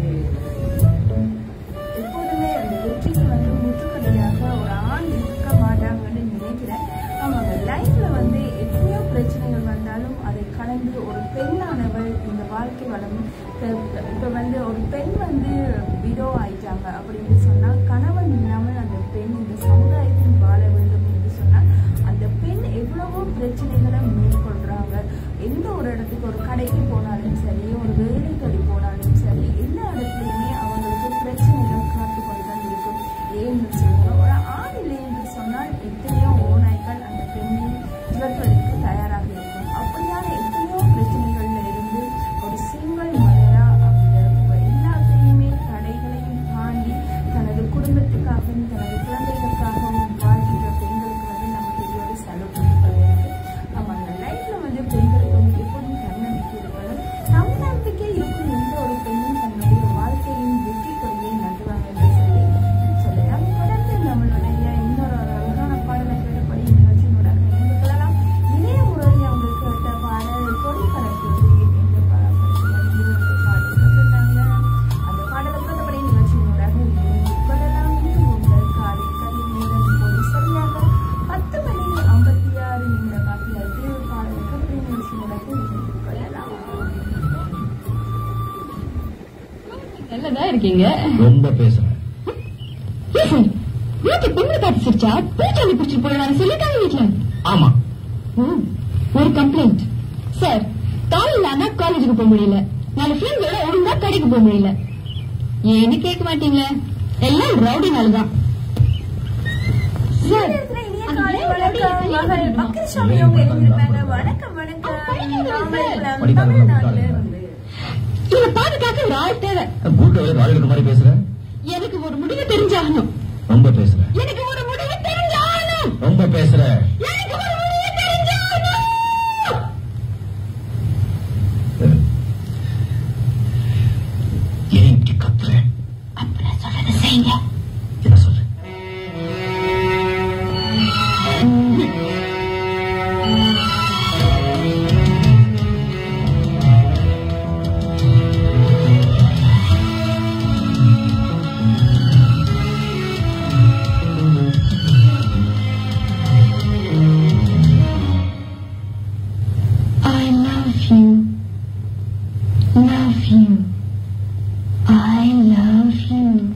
எப்போதுமே அந்த வெற்றிக்கு வந்து முற்றுக்கடையாக ஒரு ஆண் இருக்க மாட்டாங்கன்னு நினைக்கிறேன் ஆமாங்க லைஃப்ல வந்து எத்தனையோ பிரச்சனைகள் வந்தாலும் அதை கடந்து ஒரு பெண்ணானவள் இந்த வாழ்க்கை வளம் இப்ப- இப்ப வந்து ஒரு பெண் வந்து விடோ ஆயிட்டாங்க அப்படின்னு சொன்னா கணவன் இல்லாமல் அந்த பெண் இந்த சமுதாயத்தில் வாழ வேண்டும் என்று சொன்னால் அந்த பெண் எவ்வளவோ பிரச்சனைகளை மேற்கொள்றாங்க எந்த ஒரு இடத்துக்கு ஒரு கடைக்கு போனாலும் சரி ஒரு வேலை தேடி போனாலும் சரி எல்லா இடத்துலையுமே அவங்களுக்கு பிரச்சனைகள் காத்து கொண்டுதான் இருக்கும் ஏன்னு சொல்லுங்க ஒரு ஆண் இல்லை என்று சொன்னால் எத்தனையோ ஓநாய்கள் அந்த பெண்ணை இவர்களுக்கு தயாராக இருக்கும் அப்படியான எத்தனையோ பிரச்சனைகள்ல இருந்து ஒரு சிங்கிள் மலரா அவங்க எல்லாத்தையுமே தடைகளையும் தாண்டி தனது குடும்பத்துக்காகவும் தனது குழந்தைகளுக்காகவும் வாழ்கின்ற பெண்களுக்கு வந்து நம்ம பெரிய ஒரு செலவு கொடுக்கிறது ஆமாங்க லைஃப்ல வந்து பெண்களுக்கு வந்து எப்போதும் தன்னம்பிக்கை இருக்கணும் தன்னம்பிக்கை இருக்கும் எந்த ஒரு பெண்ணும் தன்னுடைய வாழ்க்கையின் வெற்றி கொடியை நட்டுவாங்க என்று சொல்லி சொல்லலாம் தொடர்ந்து நம்மளுடைய இன்னொரு ஒரு அழகான பாடலை கேட்டபடி நிகழ்ச்சியினோட இணைந்து கொள்ளலாம் இணைய முறையில் அவங்க கேட்ட பாடல் கொடி பறக்கிறது என்ற பாடல் பாடல் கேட்டிருந்தாங்க அந்த பாடலை கேட்டபடி நிகழ்ச்சியினோட இணைந்து கொள்ளலாம் இது உங்கள் காலை கல்வி நேரம் போது சரியாக பத்து மணி ஐம்பத்தி ஆறு நிமிட காட்டில் தேவ பாடலை கேட்டபடி நிகழ்ச்சியினோட இணைந்து கொள்ளலாம் நல்லதா இருக்கீங்க ரொம்ப பேசுறேன் வீட்டு பெண்ணு காத்து சிரிச்சா பூச்சாண்டி பிடிச்சிட்டு போயிடலாம் சொல்லிட்டாங்க வீட்டுல ஆமா ஓ, ஒரு கம்ப்ளைண்ட் சார் காலையில ஆனா காலேஜுக்கு போக முடியல நாலு ஃப்ரெண்ட்ஸோட ஒழுங்கா கடைக்கு போக முடியல ஏன்னு கேட்க மாட்டீங்களே எல்லாம் ரவுடினாலதான் சார் நேரத்துல இனிய காலை வணக்கம் மகள் பக்ரிசாமி அவங்க எழுதியிருப்பாங்க வணக்கம் வணக்கம் நாமக்கல் தமிழ்நாட்டுல இருந்து இதை பாதுகாக்க ஒரு ஆள் தேவை கூட்ட வேலை ஆளுக்கு மாதிரி பேசுறேன் எனக்கு ஒரு முடிவு தெரிஞ்சாகணும் ரொம்ப பேசுறேன் எனக்கு ஒரு முடிவு தெரிஞ்சாகணும் ரொம்ப பேசுறேன் எனக்கு ஒரு முடிவு தெரிஞ்சாகணும் ஏன் இப்படி கத்துறேன் அப்ப நான் சொல்றதை செய்யுங்க என்ன சொல்றேன் I love you. Love you. I love you.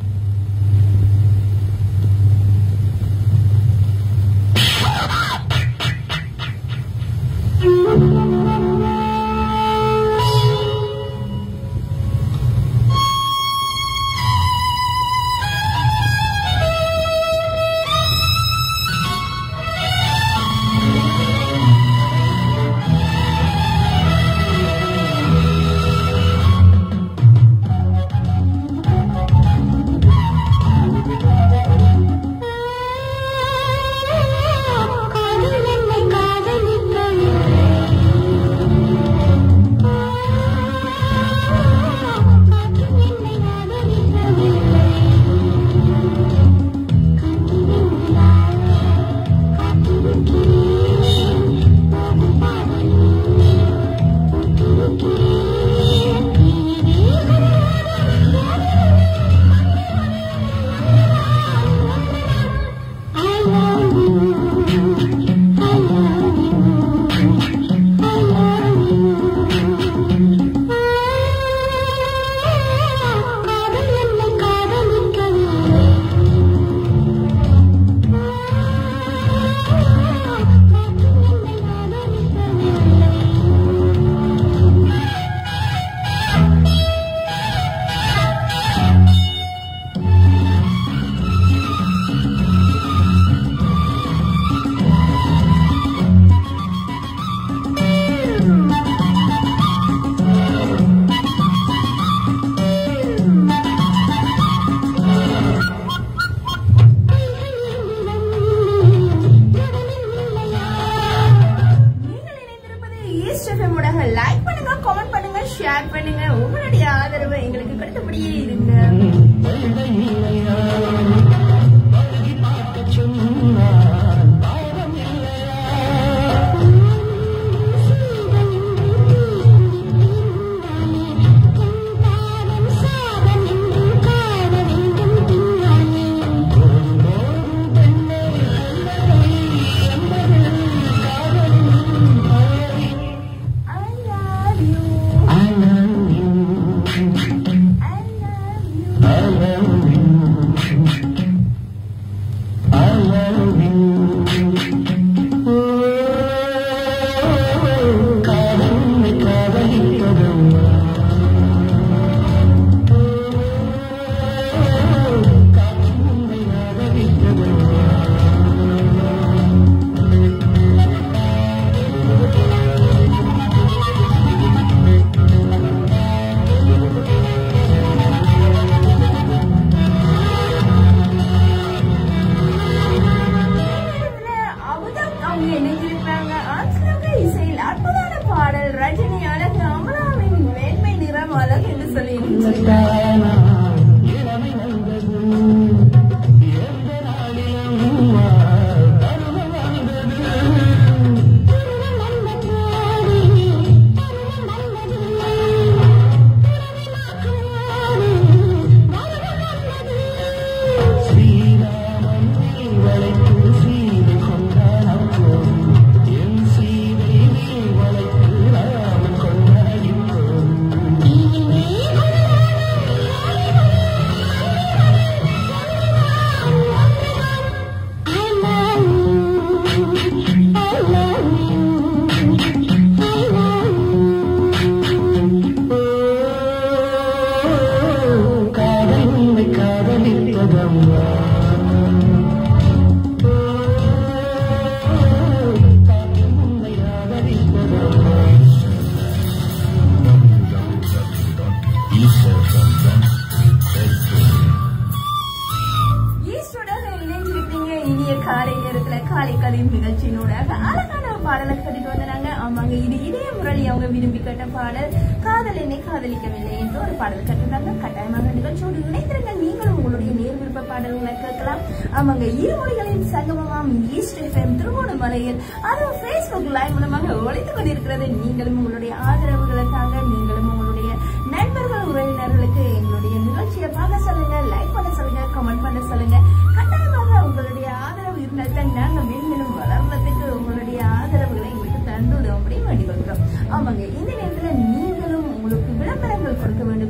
காதல் என்னை காதலிக்கவில்லை காற்று என்னை காதலிக்கவில்லை I love you. I love you. I love you. காதல் என்னை காதலிக்கவில்லை காற்று என்னை காதலிக்கவில்லை நீங்கள் இணைந்திருப்பது ஈஸ்ட் எஃப்எம் ஊடாக லைக் பண்ணுங்க கமெண்ட் பண்ணுங்க ஷேர் பண்ணுங்க உங்களுடைய ஆதரவு எங்களுக்கு கிடைத்தபடியே இருங்க I love you. I love you. I love you. I love you. I love you. Oh, காதல் காதலிப்பதம்மா காற்று உன்னை ஆதரிப்பதம்மா இதுல அவதான் அவங்க இணைஞ்சிருக்கிறாங்க ஆட்சியாக இசையில் அற்புதமான பாடல் ரஜினி அழகு அமலாவின் வேண்மை நிறம் அழகு என்று சொல்லி தானா இளமை வந்தது எந்த நாளிலும் பருவம் வந்தது ஸ்ரீராமன் நீ வளைத்து சீதை கொண்டான் அப்போ என் சீதை நீ வளைத்து ராமன் கொண்டாடிப்போ காதல் உன்னை காதலிப்பதம்மா காற்று உன்னை ஆதரிப்பதம்மா ஈஸ்டோடாக இணைஞ்சிருக்கீங்க இனிய காலை நேரத்துல காலை கதையும் நிகழ்ச்சியினோட அழகான பாடலை கட்டிட்டு வந்தாங்க ஆமாங்க இது இதய முரளி அவங்க விரும்பி கேட்ட பாடல் காதல் என்னை காதலிக்கவில்லை என்று ஒரு பாடல் கட்டிருந்தாங்க கட்டாயமாக நிகழ்ச்சியோடு இணைந்திருங்க நீங்களும் உங்களுடைய நேர் விருப்ப பாடல்களை கேட்கலாம் ஆமாங்க இருமொழிகளின் சங்கமமாம் ஈஸ்ட் எஃப்எம் திருவோணமலையில் அதுவும் ஃபேஸ்புக் லைவ் மூலமாக ஒழித்துக் கொண்டிருக்கிறது நீங்களும் உங்களுடைய ஆதரவுகளுக்காக நீங்களும் உங்களுடைய நண்பர்கள் உறவினர்களுக்கு எங்களுடைய நிகழ்ச்சியை பார்க்க சொல்லுங்க லைக் பண்ண சொல்லுங்க கமெண்ட் பண்ண சொல்லுங்க கட்டாயமாக உங்களுடைய ஆதரவு இருந்தால் தான் நாங்க மேன்மேலும் வளர்றதுக்கு உங்களுடைய ஆதரவுகளை எங்களுக்கு தந்துவிடும்படி வேண்டிக் கொள்கிறோம் ஆமாங்க இந்த நேரத்துல நீங்களும் உங்களுக்கு விளம்பரங்கள் கொடுக்க வேண்டும் என்றாலும்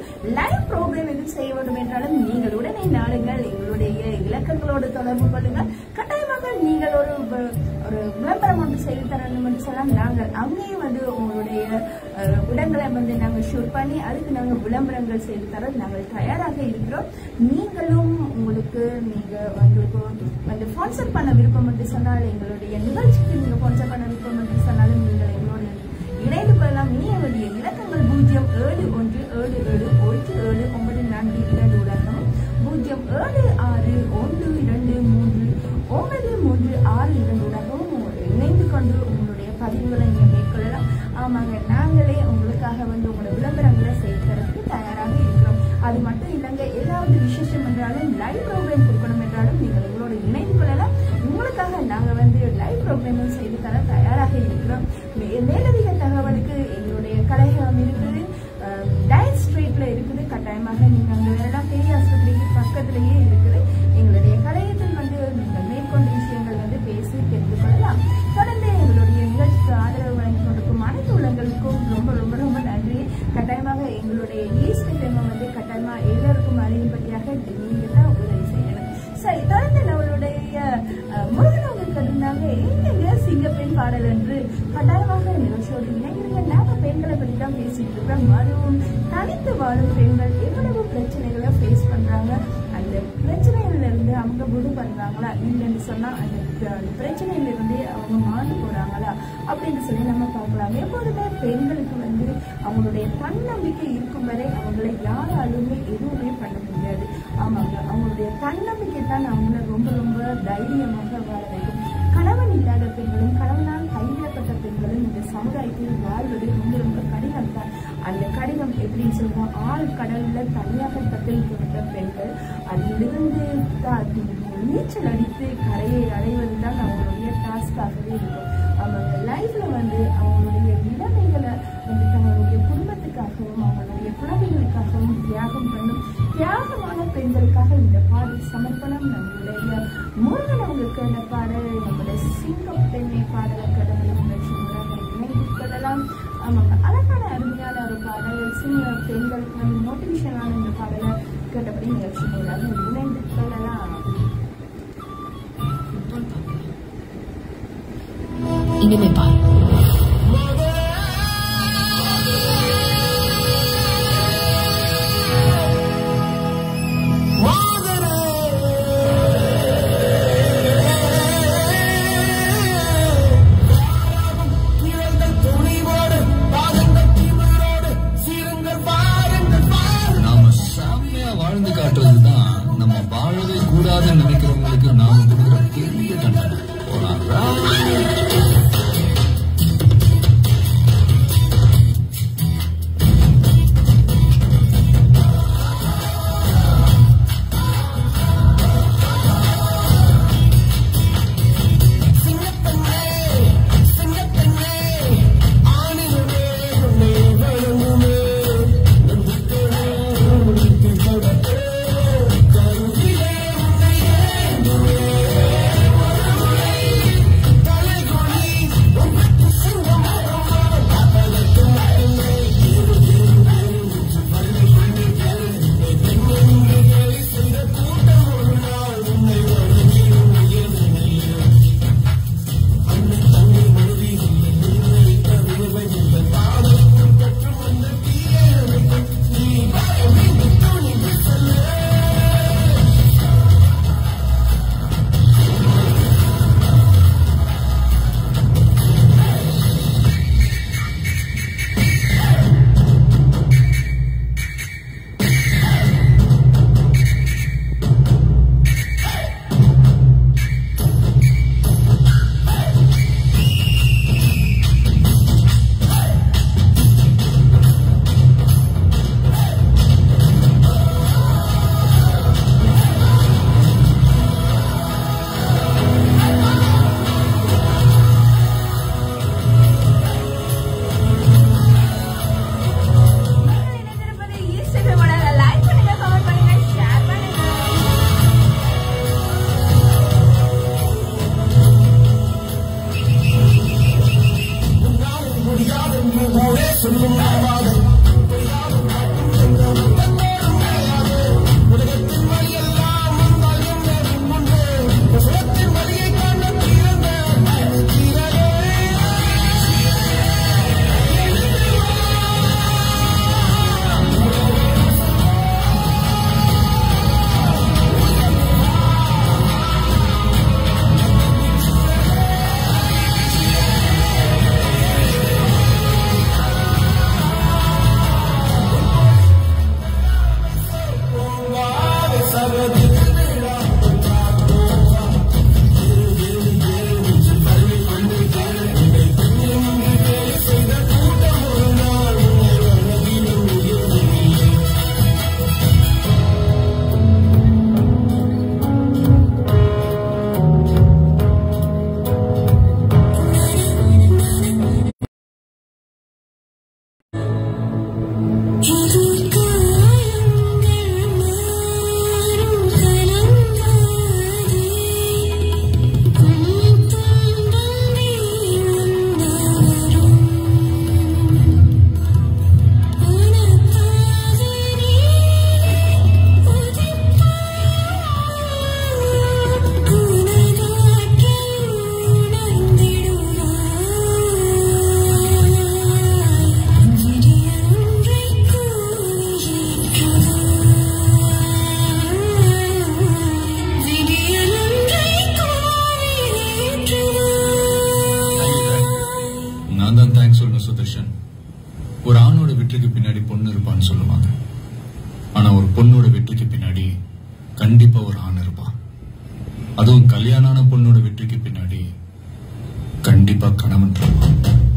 லைவ் ப்ரோக்ராம் எதுவும் செய்ய வேண்டும் என்றாலும் நீங்கள் உடனே நாடுங்கள் எங்களுடைய இலக்கங்களோடு தொடர்பு கொள்ளுங்கள் கட்டாயமாக நீங்கள் ஒரு வ- ஒரு விளம்பரம் ஒன்று செய்து தரணும் என்று சொன்னால் நாங்கள் அங்கேயும் வந்து உங்களுடைய அஹ், இடங்களை வந்து நாங்கள் ஷூட் பண்ணி அதுக்கு நாங்கள் விளம்பரங்கள் செய்து தர நாங்கள் தயாராக இருக்கிறோம் நீங்களும் உங்களுக்கு நீங்க உங்களுக்கு வந்து ஸ்பான்சர் பண்ண விருப்பம் என்று சொன்னால் எங்களுடைய நிகழ்ச்சிக்கு நீங்க ஸ்பான்சர் பண்ண விருப்பம் என்று சொன்னாலும் நீங்கள் எங்களோட இணைந்து கொள்ளலாம் இணைய வேண்டிய இலக்கங்கள் பூஜ்ஜியம் ஏழு ஒன்று ஏழு ஏழு ஒன்று ஏழு ஒன்பது நான்கு இரண்டு உலகம் பூஜ்ஜியம் ஏழு ஆறு ஒன்று இரண்டு மூன்று ஒன்பது மூன்று ஆறு இரண்டு உலகம் இணைந்து கொண்டு உங்களுடைய பதிவுகளை நீங்க மேற்கொள்ளலாம் ஆமாங்க நாங்களே உங்களுக்காக வந்து உங்களோட விளம்பரங்களை செய்து தரதுக்கு தயாராக இருக்கிறோம் அது மட்டும் இல்லைங்க ஏதாவது விசேஷம் என்றாலும் லைவ் ப்ரோக்ராம் கொடுக்கணும் என்றாலும் நீங்கள் எங்களோட இணைந்து கொள்ளலாம் உங்களுக்காக நாங்கள் வந்து லைவ் ப்ரோக்ராமும் செய்து தர தயாராக இருக்கிறோம் மே- மேலதிக தகவலுக்கு எங்களுடைய கலையகம் இருக்குது டயட் ஸ்ட்ரீட்ல இருக்குது கட்டாயமாக நீங்க அங்க வரலாம் பெரிய ஆஸ்பத்திரிக்கு பக்கத்திலேயே இருக்குது எங்களுடைய கலையத்தில் வந்து நீங்கள் மேற்கொண்ட விஷயங்கள் வந்து பேசி தெரிந்து கொள்ளலாம் தொடர்ந்து எங்களுடைய நிகழ்ச்சிக்கு ஆதரவு வழங்கி கொண்டிருக்கும் அனைத்து உள்ளங்களுக்கும் ரொம்ப ரொம்ப ரொம்ப நன்றி கட்டாயமாக எங்களுடைய ஈஸ்ட் பெருமை வந்து கட்டாயமா எல்லோருக்கும் அறியும்படியாக நீங்க தான் உதவி செய்யணும் சரி தொடர்ந்து நம்மளுடைய அஹ், முருகன் அவங்க கருந்தாங்க எங்க சிங்கப்பெண் பாடல் என்று கட்டாயமாக நிகழ்ச்சியோடு இணைந்திருங்க நாங்க பெண்களை பற்றி தான் பேசிட்டு இருக்கிறோம் அதுவும் தனித்து வாழும் பெண்கள் எவ்வளவு பிரச்சனைகளை ஃபேஸ் பண்றாங்க அந்த பிரச்சனையில இருந்து அவங்க விடுபடுறாங்களா இல்லைன்னு சொன்னா அந்த அந்த பிரச்சனையில இருந்து அவங்க மாண்டு போறாங்களா அப்படின்னு சொல்லி நம்ம பார்க்கலாம் எப்போதுமே பெண்களுக்கு வந்து அவங்களுடைய தன்னம்பிக்கை இருக்கும் வரை அவங்களை யாராலுமே எதுவுமே பண்ண முடியாது ஆமாங்க அவங்களுடைய தன்னம்பிக்கை தான் அவங்கள ரொம்ப ரொம்ப தைரியமாக வாழ வைக்கும் கணவன் இல்லாத பெண்களும் கணவனால் கைவிடப்பட்ட பெண்களும் இந்த சமுதாயத்தில் வாழ்வது ரொம்ப ரொம்ப கடினம் தான் அந்த கடினம் எப்படின்னு சொல்லுவோம் ஆள் கடல்ல தனியாக தத்தளிக்கப்பட்ட பெண்கள் அதிலிருந்து த- நீச்சல் அடித்து கரையை அடைவது தான் அவங்களுடைய டாஸ்காகவே இருக்கும் அவங்க லைஃப்ல வந்து அவங்களுடைய நிலைமைகளை வந்து தங்களுடைய குடும்பத்துக்காகவும் அவங்களுடைய குழந்தைகளுக்காகவும் தியாகம் பண்ணும் தியாகமான பெண்களுக்காக இந்த பாடல் சமர்ப்பணம் நம்மளுடைய முருகன் அவங்களுக்கு அந்த பாடல் நம்மளுடைய சிங்கம் பெண்ணை பாடலை கடவுள் நிகழ்ச்சி மூலம் இணைந்து கொள்ளலாம் ஆமாங்க அழகான அருமையான ஒரு பாடல் சிங்க பெண்களுக்கு வந்து மோட்டிவேஷனான இந்த பாடலை கேட்டபடி நிகழ்ச்சி மூலம் இணைந்து கொள்ளலாம் இனிமே பாரு நாம செம்மையா வாழ்ந்து காட்டுறதுதான் நம்ம வாழவே கூடாதுன்னு நினைக்கிறவங்களுக்கு நாம கொடுக்குற பெரிய தண்டனை போறாங்களா கருவிலே உன்னை ஏந்துவே இருப்பாங்கன்னு சொல்லுவாங்க ஆனா ஒரு பொண்ணோட வெற்றிக்கு பின்னாடி கண்டிப்பா ஒரு ஆண் இருப்பான் அதுவும் கல்யாணம் ஆன பொண்ணோட வெற்றிக்கு பின்னாடி கண்டிப்பா கணவன் இருப்பான்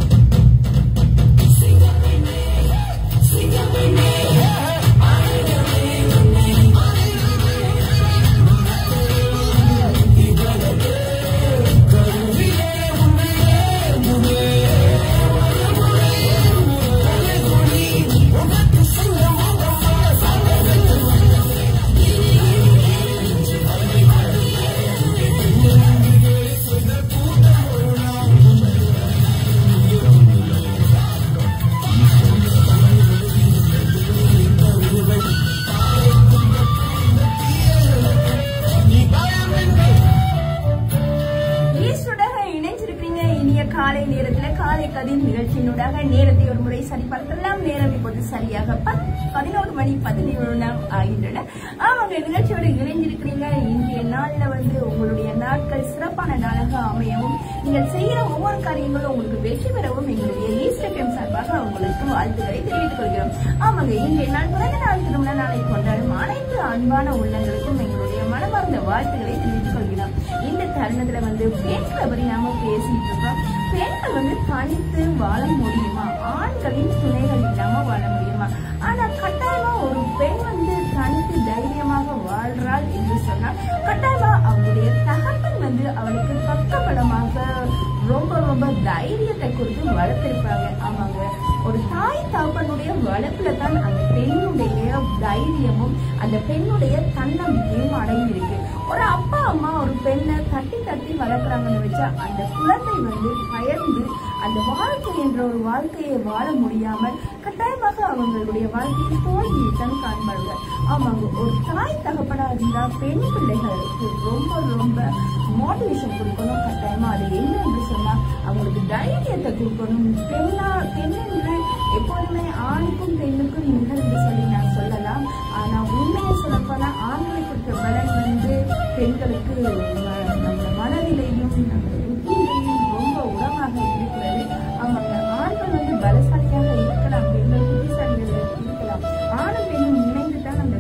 ஈஸ்வராக இணைஞ்சிருக்கீங்க இனிய காலை நேரத்துல காலை கதிர் நிகழ்ச்சியினூடாக நேரத்தை ஒரு முறை சரி பார்க்கலாம் நேரம் இப்போது சரியாக பத்- பதினோரு மணி பதினேழு நிமிடம் ஆகின்றன ஆமாங்க நிகழ்ச்சியோட இணைஞ்சிருக்கிறீங்க இன்றைய நாள்ல வந்து உங்களுடைய நாட்கள் சிறப்பான நாளாக அமையவும் நீங்கள் செய்யற ஒவ்வொரு காரியங்களும் உங்களுக்கு வெற்றி பெறவும் எங்களுடைய ஈஸ்ட் எஃப்எம் சார்பாக உங்களுக்கு வாழ்த்துக்களை தெரிவித்துக் கொள்கிறோம் ஆமாங்க இன்றைய நாள் பிறந்த நாள் திருமண நாளை கொண்டாடும் அனைத்து அன்பான உள்ளங்களுக்கும் எங்களுடைய மனமார்ந்த வாழ்த்துக்களை தெரிவித்துக் கொள்கிறோம் இந்த தருணத்துல வந்து பெண்களை பற்றி நாம பேசிட்டு இருக்கோம் பெண்கள் வந்து தனித்து வாழ முடியுமா ஆண்களின் துணைகள் இல்லாம வாழ முடியுமா ஆனா கட்டாயமா ஒரு பெண் வந்து தனித்து தைரியமாக வாழ்றாள் என்று சொன்னால் கட்டாயமா அவளுடைய தகப்பன் வந்து அவளுக்கு பக்கபலமாக ரொம்ப ரொம்ப தைரியத்தை கொடுத்து வளர்த்திருப்பாங்க ஆமாங்க ஒரு தாய் தகப்பனுடைய வளர்ப்புல தான் அந்த பெண்ணுடைய தைரியமும் அந்த பெண்ணுடைய தன்னம்பிக்கையும் அடங்கியிருக்கு ஒரு அப்பா அம்மா ஒரு பெண்ணை தட்டி தட்டி வளர்க்குறாங்கன்னு வச்சா அந்த குழந்தை வந்து பயந்து அந்த வாழ்க்கை என்ற ஒரு வாழ்க்கையை வாழ முடியாமல் கட்டாயமாக அவங்களுடைய வாழ்க்கையை தோல்வியை தான் காண்பார்கள் ஆமாங்க ஒரு தாய் தகப்பனா இருந்தா பெண் பிள்ளைகளுக்கு ரொம்ப ரொம்ப மோட்டிவேஷன் கொடுக்கணும் கட்டாயமா அது என்ன என்று சொன்னா அவங்களுக்கு தைரியத்தை கொடுக்கணும் பெண்ணா பெண் என்று எப்போதுமே ஆணுக்கும் பெண்ணுக்கும் நிகழ் என்று சொல்லி நான் சொல்லலாம் ஆனா உண்மையை சொல்லப்போனா ஆண்களுக்கு இருக்க பலன் வந்து பெண்களுக்கு ம- நம்ம மனதிலையும் நம்ம புத்தியிலையும் ரொம்ப உரமாக இருக்கிறது ஆமாங்க ஆண்கள் வந்து பலசாலியாக இருக்கலாம் பெண்கள் புத்திசாலிகள் இருக்கலாம் ஆணும் பெண்ணும் இணைந்து தான் அந்த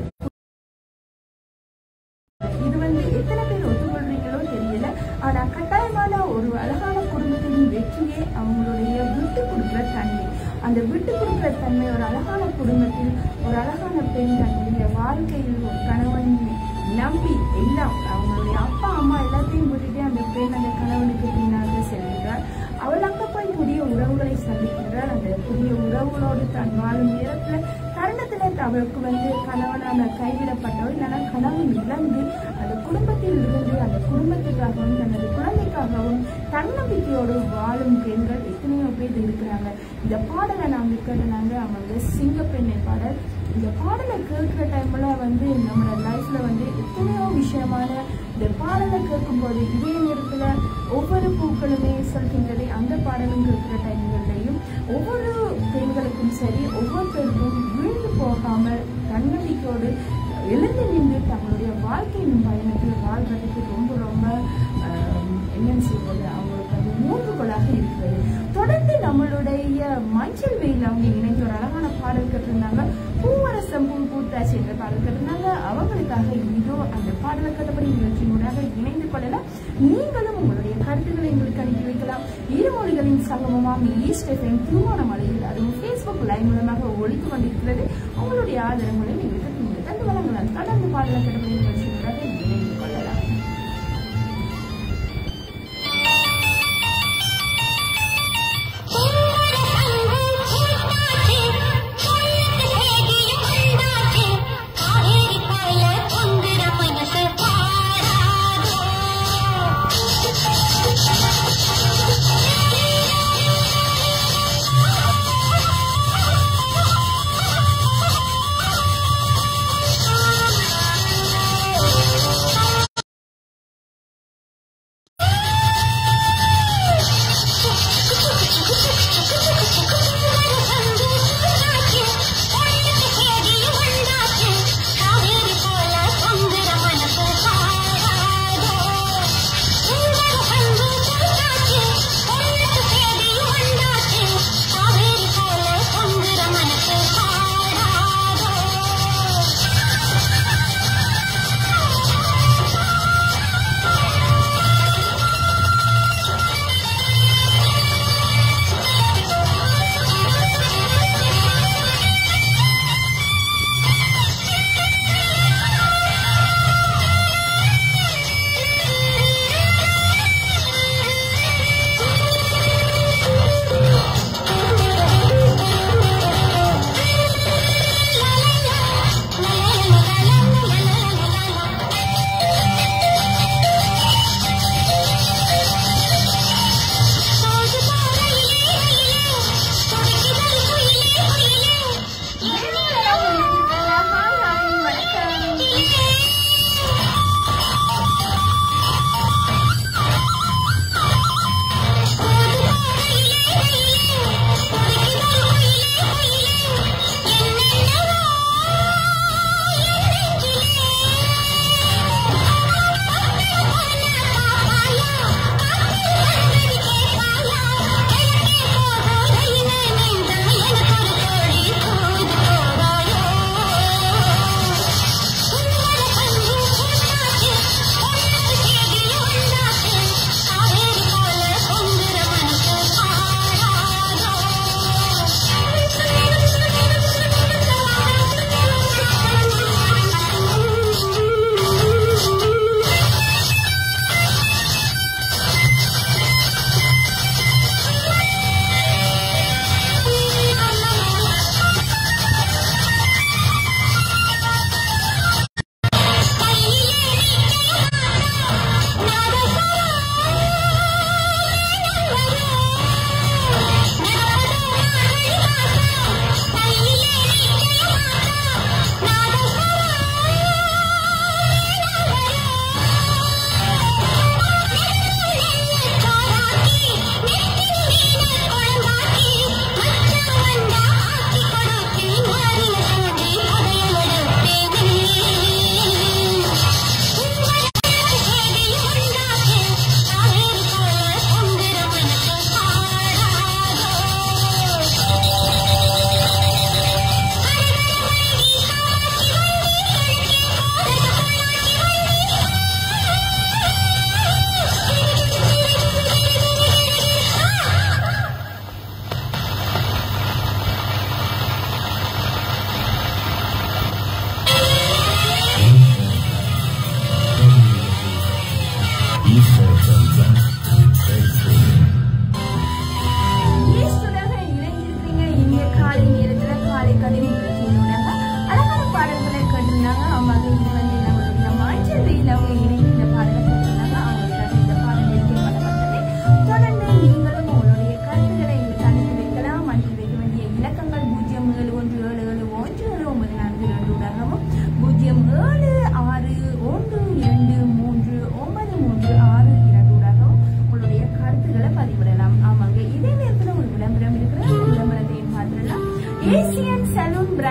இது வந்து எத்தனை பேர் ஒத்துக்கொள்றீங்களோ தெரியல ஆனா கட்டாயமான ஒரு அழகான குடும்பத்தின் வெற்றியே அவங்களுடைய விட்டு கொடுக்குற தன்மை அந்த விட்டு கொடுக்குற தன்மை ஒரு அழகான குடும்பத்தில் ஒரு அழகான பெண் தன்னுடைய வாழ்க்கையில் ஒரு கணவன் நம்பி எல்லாம் அவங்களுடைய அப்பா அம்மா எல்லாத்தையும் விட்டுட்டு அந்த பெண் அந்த கணவனுக்கு பின்னாக செல்கிறார் அவள் அங்க போய் புதிய உறவுகளை சந்திக்கின்றார் அந்த புதிய உறவுகளோடு தான் வாழும் நேரத்துல தருணத்துல அவளுக்கு வந்து கணவனான கைவிடப்பட்டவள் இல்லைன்னா கணவன் இழந்து அந்த குடும்பத்தில் இருந்து அந்த குடும்பத்துக்காகவும் தனது குழந்தைக்காகவும் தன்னம்பிக்கையோடு வாழும் பெண்கள் எத்தனையோ பேர் இருக்கிறாங்க இந்த பாடலை நாங்க கேட்டனாங்க அவங்க சிங்கப்பெண்ணை பாடல் இந்த பாடலை கேட்கிற டைம்ல வந்து நம்மளோட லைஃப்ல வந்து எத்தனையோ விஷயமான இந்த பாடலை கேட்கும்போது இதே நேரத்துல ஒவ்வொரு பூக்களுமே சொல்கின்றது அந்த பாடலும் கேட்கிற டைம்கள்லையும் ஒவ்வொரு பெண்களுக்கும் சரி ஒவ்வொருத்தருக்கும் வீழ்ந்து போகாமல் தன்னம்பிக்கையோடு எழுந்து நின்று தங்களுடைய வாழ்க்கையின் பயணத்தில் வாழ்றதுக்கு ரொம்ப ரொம்ப ஆஹ், என்னன்னு சொல்றது அவங்களுக்கு அது மூன்றுகோளாக இருக்கிறது தொடர்ந்து நம்மளுடைய மஞ்சள் வெயில் அவங்க இணைந்து ஒரு அழகான பாடல் கேட்டிருந்தாங்க பூவரசம் பூ பூத்தாச்சு என்ற பாடல் கேட்டிருந்தாங்க அவங்களுக்காக இதோ அந்த பாடலை கேட்டபடி நிகழ்ச்சியினூடாக இணைந்து கொள்ளலாம் நீங்களும் உங்களுடைய கருத்துக்களை எங்களுக்கு அனுப்பி வைக்கலாம் இருமொழிகளின் சங்கமமாக ஈஸ்ட் எஃப்எம் திருவோணமலையில் அதுவும் ஃபேஸ்புக் லைவ் மூலமாக ஒழித்து கொண்டிருக்கிறது உங்களுடைய ஆதரவுகளையும் எங்களுக்கு நீங்கள் தந்து வழங்கலாம் தொடர்ந்து பாடலை கேட்டபடி நிகழ்ச்சியினூடாக இணைந்து கொள்ளலாம் ஆ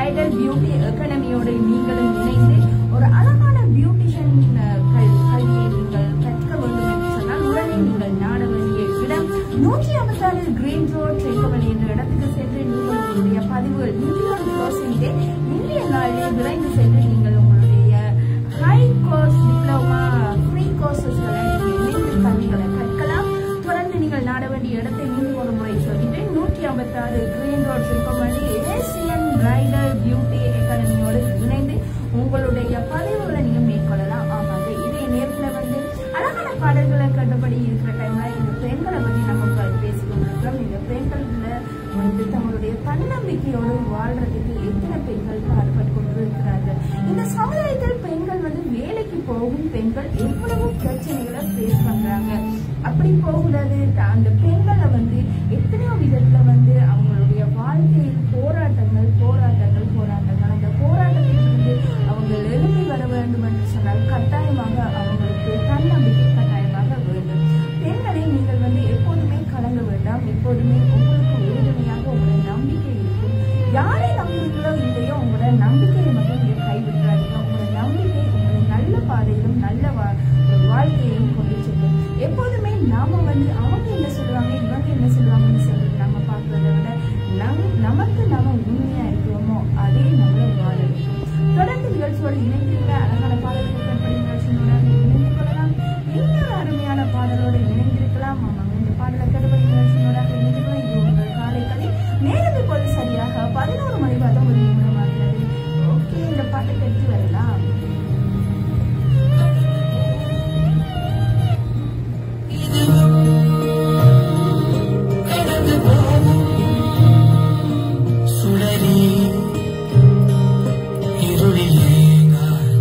பிரைடல் பியூட்டி அகாடமியோடு நீங்களும் இணைந்து ஒரு அழகான பியூட்டிஷியன் கல்வியை நீங்கள் கற்க வேண்டும் என்று சொன்னால் உடனே நீங்கள் நாட வேண்டிய இடம் நூற்றி ஐம்பத்தாறு கிரீன் ரோட் செங்கவழி என்ற இடத்துக்கு சென்று நீங்கள் உங்களுடைய பதிவுகள் இந்தியோட க்ளோசிங்கே இந்திய நாளிலே விரைந்து சென்று நீங்கள் உங்களுடைய ஹை கோர்ஸ் டிப்ளமா ஃப்ரீ கோர்சஸ்களை நீங்கள் இணைந்து கல்விகளை கற்கலாம் தொடர்ந்து நீங்கள் நாட வேண்டிய இடத்தை மீண்டும் ஒரு முறை சொல்லிட்டு நூற்றி ஐம்பத்தாறு green road Sirpamani Asian bridal beauty அகாடமியோடு இணைந்து உங்களுடைய பதிவுகளை நீங்க மேற்கொள்ளலாம் ஆமாங்க இதே நேரத்தில் வந்து அழகான பாடல்களை கண்டபடி இருக்கிற டைம்ல இந்த பெண்களை பற்றி நம்ம இப்ப பேசிக்கொண்டு இருக்கிறோம் இந்த பெண்கள்ல வந்து தங்களுடைய தன்னம்பிக்கையோடு வாழ்றதுக்கு எத்தனை பெண்கள் பாடுபட்டு கொண்டு இருக்கிறார்கள் இந்த சமுதாயத்தில் பெண்கள் வந்து வேலைக்கு போகும் பெண்கள் எவ்வளவு பிரச்சனைகளை ஃபேஸ் பண்றாங்க அப்படி போகக்கூடாது அந்த பெண்களை வந்து எத்தனையோ விதத்துல வந்து அவங்களுடைய வாழ்க்கையில் போராட்டங்கள் போராட்டங்கள் போராட்டங்கள் அந்த போராட்டத்திலிருந்து அவங்க எழுப்பி வர வேண்டும் என்று சொன்னால் கட்டாயமாக அவங்களுக்கு தன்னம்பிக்கை கட்டாயமாக வேண்டும் பெண்களை நீங்கள் வந்து எப்போதுமே கலங்க வேண்டாம் எப்போதுமே உங்களுக்கு உறுதுணையாக உங்களுடைய நம்பிக்கை இருக்கும் யாரை நம்புறீங்களோ இல்லையோ உங்களோட நம்பிக்கையை மட்டும் நீங்க கைவிட்டுறாதீங்க உங்களோட நம்பிக்கை உங்களை நல்ல பாதையிலும் நல்ல வா- ஒரு வாழ்க்கையையும் கொண்டு செல்லும் எப்போதுமே நாம வந்து அவங்க என்ன சொல்றாங்க இவங்க என்ன சொல்றாங்கன்னு சொல்றது நம்ம பார்க்கறத விட நம் நமக்கு நாம உண்மையா இருக்கிறோமோ அதே நம்மளை வாழ வைக்கும் தொடர்ந்து நிகழ்ச்சியோடு இணைந்திருக்க அழகான பாடல்கள் கற்பனை நிகழ்ச்சியோட இணைந்து கொள்ளலாம் இன்னொரு அருமையான பாடலோடு இணைந்திருக்கலாம் ஆமாங்க இந்த பாடலை கற்பனை நிகழ்ச்சியோட இணைந்து கொள்ள இது உங்கள் காலை கதை நேரம் இப்போது சரியாக பதினோரு மணி பத்தொன்பது நிமிடம் ஆகிறது ஓகே இந்த பாட்டை கட்டி வரலாம் சுடரி இருளிலேங்காய்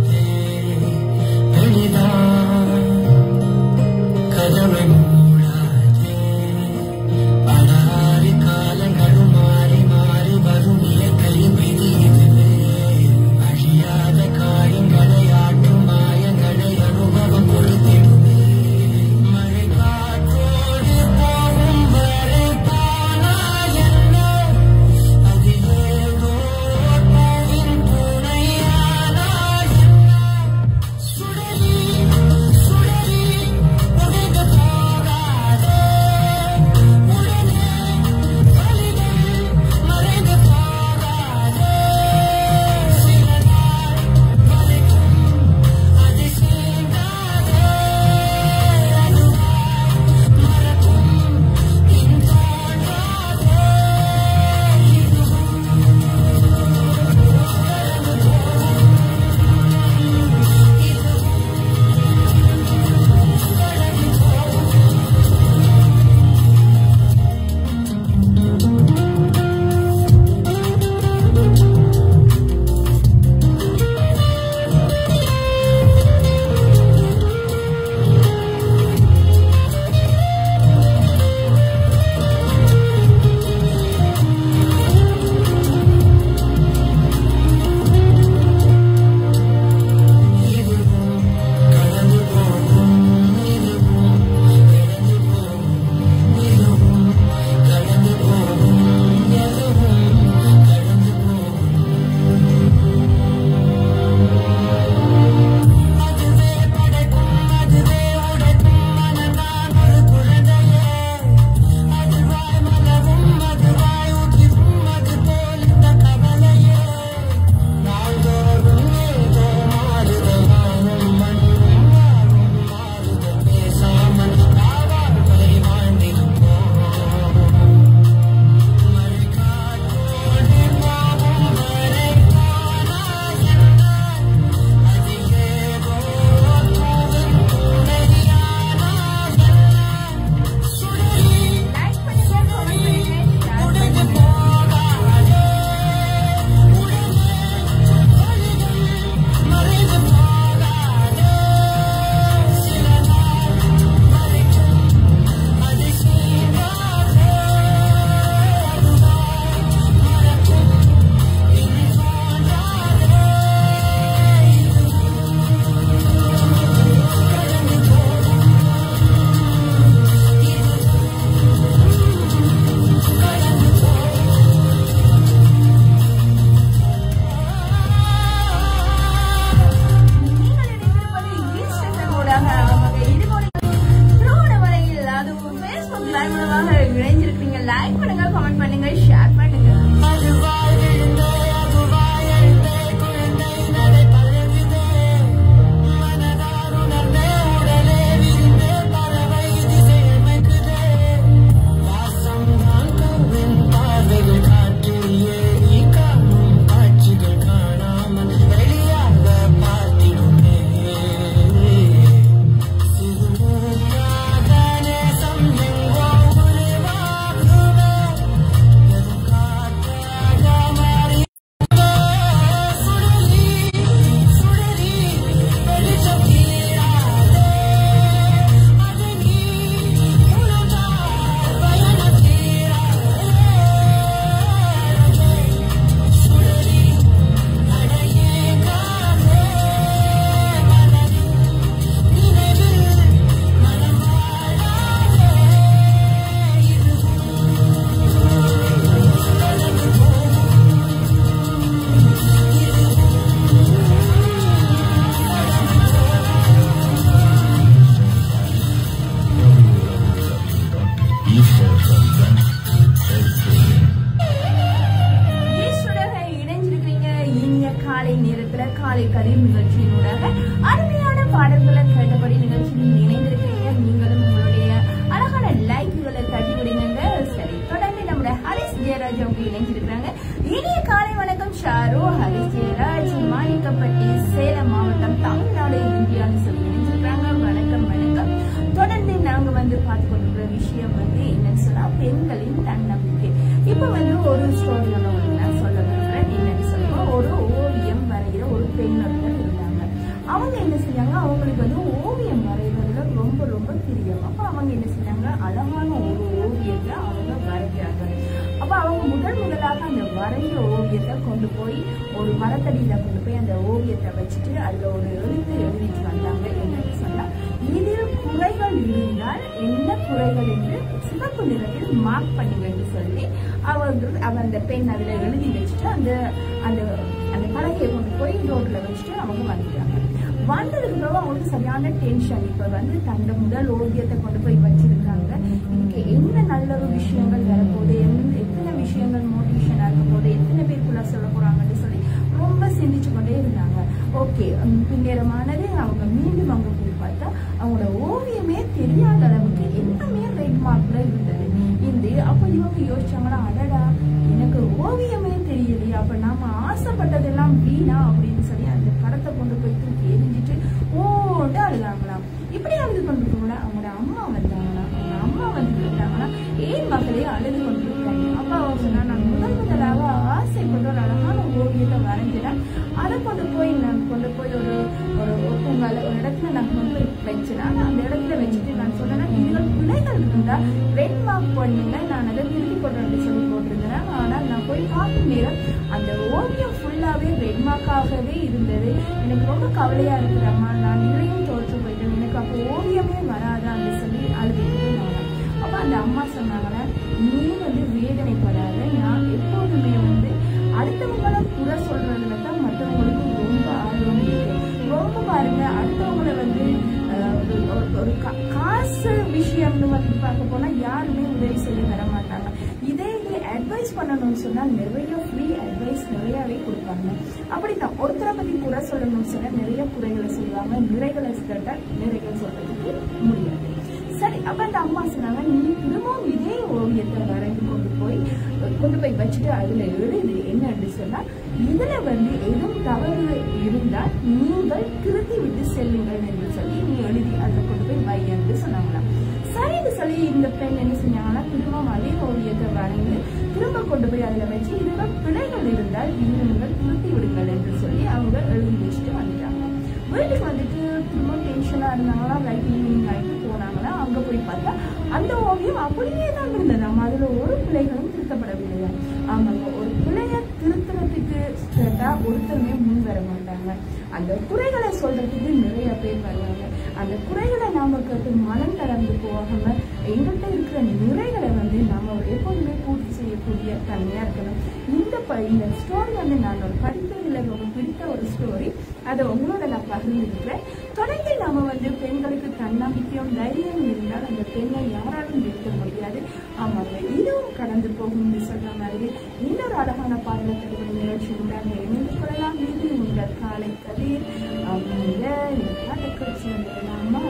காலை நேரத்துல காலை கதிர் நிகழ்ச்சியினூடாக அருமையான பாடல்களை கேட்டபடி நிகழ்ச்சியில் இணைந்திருக்கிறீங்க நீங்களும் உங்களுடைய அழகான லைக்குகளை தட்டி விடுங்க சரி தொடர்ந்து நம்முடைய ஹரிஸ் ஜெயராஜ் அவங்க இணைஞ்சிருக்கிறாங்க இனிய காலை வணக்கம் ஷாரு ஹரிஸ் ஜெயராஜ் மாணிக்கப்பட்டி சேலம் மாவட்டம் தமிழ்நாடு இந்தியான்னு சொல்லி இணைஞ்சிருக்கிறாங்க வணக்கம் வணக்கம் தொடர்ந்து நாங்க வந்து பார்த்து கொண்டிருக்கிற விஷயம் வந்து என்னன்னு சொன்னா பெண்களின் தன்னம்பிக்கை இப்ப வந்து ஒரு ஸ்டோரி ஒன்று நான் சொல்ல விரும்புறேன் என்னன்னு சொல்லுங்க ஒரு ஓவியம் வரைகிற ஒரு பெண் ஒருத்தர் இருந்தாங்க அவங்க என்ன செஞ்சாங்க அவங்களுக்கு வந்து ஓவியம் வரைவதுல ரொம்ப ரொம்ப பிரியம் அப்ப அவங்க என்ன செஞ்சாங்க அழகான ஒரு ஓவியத்தை அவங்க வரைக்கிறாங்க அப்ப அவங்க முதல் முதலாக அந்த வரைஞ்ச ஓவியத்தை கொண்டு போய் ஒரு மரத்தடியில கொண்டு போய் அந்த ஓவியத்தை வச்சுட்டு அதுல ஒரு எழுத்து எழுதிட்டு வந்தாங்க என்னன்னு சொன்னா இதில் குறைகள் இருந்தால் என்ன குறைகள் என்று சிவப்பு நிறத்தில் மார்க் பண்ணுங்கன்னு சொல்லி அவங்க அவ அந்த பெண் அதுல எழுதி வச்சுட்டு அந்த அந்த அந்த பலகையை கொண்டு போய் ரோட்ல வச்சுட்டு அவங்க வந்துட்டாங்க வந்ததுக்கு பிறகு அவங்களுக்கு சரியான டென்ஷன் இப்ப வந்து தந்த முதல் ஓவியத்தை கொண்டு போய் வச்சிருக்காங்க இதுக்கு என்ன நல்ல ஒரு விஷயங்கள் வரப்போகுது எந்த- எத்தனை விஷயங்கள் மோட்டிவேஷனா இருக்க போகுது எத்தனை பேருக்குள்ள சொல்ல போறாங்கன்னு சொல்லி ரொம்ப சிந்திச்சு கொண்டே இருந்தாங்க ஓகே பின்னேரமானது அவங்க மீண்டும் அங்க போய் பார்த்தா அவங்களோட ஓவியமே தெரியாத அளவுக்கு எல்லாமே ரெட் மார்க்ல இருந்தது இந்த அப்ப இவங்க யோசிச்சாங்களா அடடா எனக்கு ஓவியமே தெரியலையா அப்ப நாம ஆசைப்பட்டதெல்லாம் வீணா அப்படின்னு சொல்லி அந்த படத்தை கொண்டு போய் தூக்கி எரிஞ்சிட்டு ஓண்டு அழுதாங்களாம் இப்படி அழுது கொண்டு இருக்கவங்கள அவங்களோட அம்மா வந்தாங்களாம் அவங்க அம்மா வந்து கேட்டாங்கன்னா ஏன் மகளே அழுது கொண்டு இருக்காங்க அப்ப அவங்க சொன்னா நான் முதல் முதலாக ஆசைப்பட்ட ஒரு அழகான ஓவியத்தை வரைஞ்சிடேன் அதை கொண்டு போய் நான் கொண்டு போய் ஒரு ஒரு ஒரு பூங்கால ஒரு இடத்துல நான் கொண்டு போய் வச்சேன்னா நான் அந்த இடத்துல வச்சுட்டு நான் சொன்னேன்னா இதுகள் பிழைகள் இருந்தா ரெட் மார்க் பண்ணுங்க நான் அதை திருப்பி போடுறேன் சொல்லி போட்டிருந்தேன் ஆனால் நான் போய் பார்க்கும் நேரம் அந்த ஓவியம் ஃபுல்லாவே ரெட் மார்க்காகவே இருந்தது எனக்கு ரொம்ப கவலையா இருக்குதாம்மா நான் இதுலையும் தோற்று போயிட்டேன் எனக்கு அப்போ ஓவியமே வராதான்னு சொல்லி அழுதுட்டு நான் அப்ப அந்த அம்மா சொன்னாங்கன்னா நீ வந்து வேதனைப்படாத நான் எப்போதுமே வந்து அடுத்தவங்கள குறை சொல்றதுல தான் மற்றவங்களுக்கு ரொம்ப ஆர்வம் இருக்கு ரொம்ப பாருங்க அடுத்தவங்கள வந்து அஹ், ஒரு- ஒரு- ஒரு கா- காசு விஷயம்னு வந்து பார்க்க போனா யாருமே உதவி செய்ய வர மாட்டாங்க இதே இது அட்வைஸ் பண்ணணும்னு சொன்னா நிறைய ஃப்ரீ அட்வைஸ் நிறையவே கொடுப்பாங்க அப்படிதான் ஒருத்தரை பத்தி குறை சொல்லணும்னு சொன்னா நிறைய குறைகளை சொல்லுவாங்க நிறைகளை கேட்டா நிறைகள் சொல்றதுக்கு முடியாது சரி அப்ப அந்த அம்மா சொன்னாங்க நீ திரும்பவும் இதே ஓவியத்தை வரைந்து கொண்டு போய் கொண்டு போய் வச்சுட்டு அதுல எழுது என்னன்னு சொன்னா இதுல வந்து எதுவும் தவறு இருந்தால் நீங்கள் திருத்தி விட்டு செல்லுங்கள் என்று சொல்லி நீ எழுதி அதுல கொண்டு போய் வை என்று சொன்னாங்களாம் சரின்னு சொல்லி இந்த பெண் என்ன செஞ்சாங்கன்னா திரும்பவும் அதே ஓவியத்தை வரைந்து திரும்ப கொண்டு போய் அதுல வச்சு இதுல பிழைகள் இருந்தால் நீங்கள் திருத்தி விடுங்கள் என்று சொல்லி அவங்க எழுதி வச்சுட்டு வந்துட்டாங்க வீட்டுக்கு வந்துட்டு திரும்ப டென்ஷனா இருந்தாங்களா ரைட் ஈவினிங் ஆயிட்டு போனாங்களா அங்க போய் பார்த்தா அந்த ஓவியம் அப்படியே தான் இருந்தது நம்ம அதுல ஒரு பிள்ளைகளும் திருத்தப்படவில்லையா ஆமாங்க ஒரு பிள்ளைய திருத்துறதுக்கு கேட்டா ஒருத்தருமே முன் வர மாட்டாங்க அந்த குறைகளை சொல்றதுக்கு நிறைய பேர் வருவாங்க அந்த குறைகளை நாம கேட்டு மனம் தளர்ந்து போகாம எங்கள்கிட்ட இருக்கிற நிறைகளை வந்து நாம எப்போதுமே பூர்த்தி செய்யக்கூடிய தன்மையா இருக்கணும் இந்த ப- இந்த ஸ்டோரி வந்து நான் ஒரு படித்ததில் ரொம்ப பிடித்த ஒரு ஸ்டோரி அதை உங்களோட நான் பகிர்ந்துருக்கிறேன் தொடர்ந்து நாம வந்து பெண்களுக்கு தன்னம்பிக்கையும் தைரியம் இருந்தால் அந்த பெண்ணை யாராலும் நிறுத்த முடியாது ஆமாங்க இதுவும் கடந்து போகும்னு சொல்ற மாதிரி இன்னொரு அழகான பாடலை தருவது நிகழ்ச்சியில் நாங்கள் இணைந்து கொள்ளலாம் இது உங்கள் காலை கதிர் அவங்க இந்த பாட்டை குறிச்சு வந்துடலாமா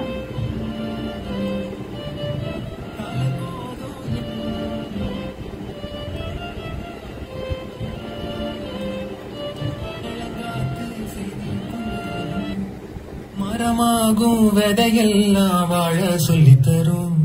மரமாகும் விதையெல்லாம் வாழ சொல்லித் தரும்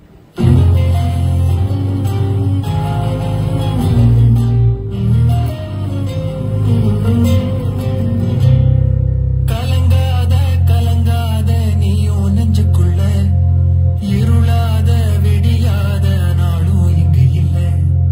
கலங்காத கலங்காத நீயும் நெஞ்சுக்குள்ள இருளாத விடியாத நாளும் இங்கு இல்லை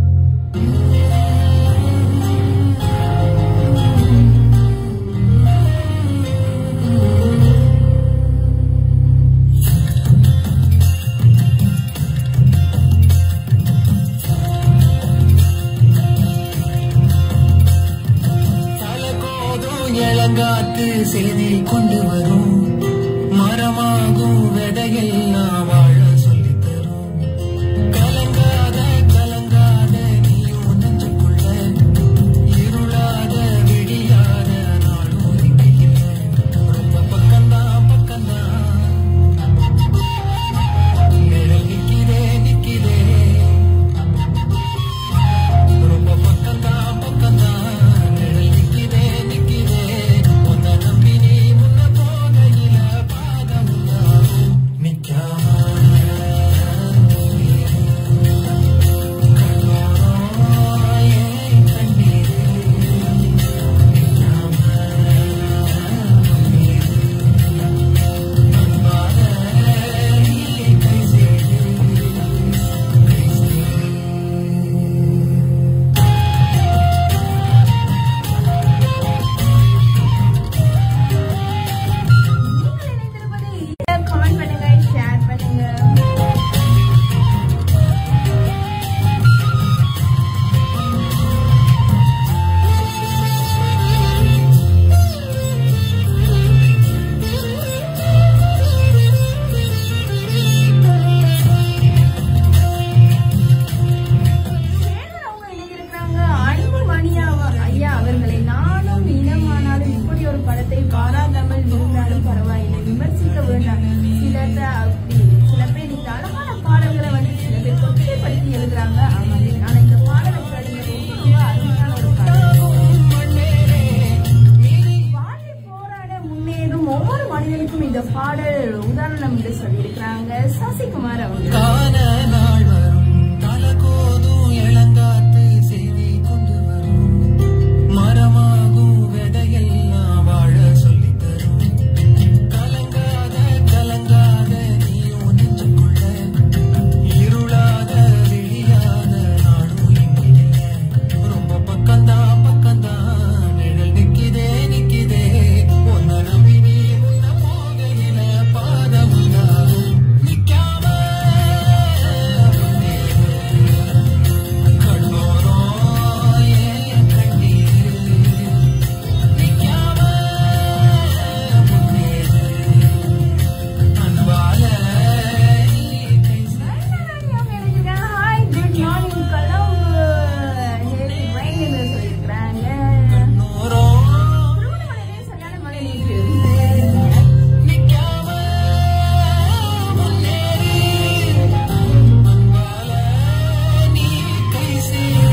தலகோதும் இளங்காத்து செய்தி கொண்டு வரும் மரமாகும் விதையெல்லாம் வாழ சொல்லித் தரும் கலங்காத கலங்காத நீயும் நெஞ்சுக்குள்ள இருளாத விடியாத பாடத்தை பாராட்டாமல் இருந்தாலும் பரவாயில்லை விமர்சிக்க வேண்டாம் சிலர் அப்படி சில பேர் இந்த அழகான பாடல்களை வந்து சில பேர் கொச்சைப்படுத்தி எழுதுறாங்க ஆமாங்க ஆனா இந்த பாடலை கேளுங்க ரொம்ப ரொம்ப அருமையான ஒரு பாடல் வாழ்க்கை போராட முன்னேறும் ஒவ்வொரு மனிதனுக்கும் இந்த பாடல் உதாரணம் என்று சொல்லியிருக்கிறாங்க சசிகுமார் அவங்க கால நாள் வரும் தலகோதும் இளங்காத்து செய்தி கொண்டு வரும் மரமாகும் விதையெல்லாம் வாழ சொல்லித் தரும் கலங்காத கலங்காத நீயும் நெஞ்சுக்குள்ள இருளாத விழியாத நாடும் இங்கில்ல ரொம்ப பக்கம்தான் பக்கம்தான் நிழல் நிக்குதே நிக்குதே உன்னை நம்பி நீ முன்ன போகையில பாதம் உண்டாகும் நிக்காம கண்ணோரம் ஏன் கண்ணீர் நிக்காம முன்னேறு அன்பால நீ கை ஹாய் குட் மார்னிங் கலவு ஹேவி ரெயின் என்று சொல்லியிருக்கிறாங்க நோரம் திருவண்ணாமலையிலே சரியான மழை நேற்று நிக்காம முன்னேறி அன்பால நீ கை சேரு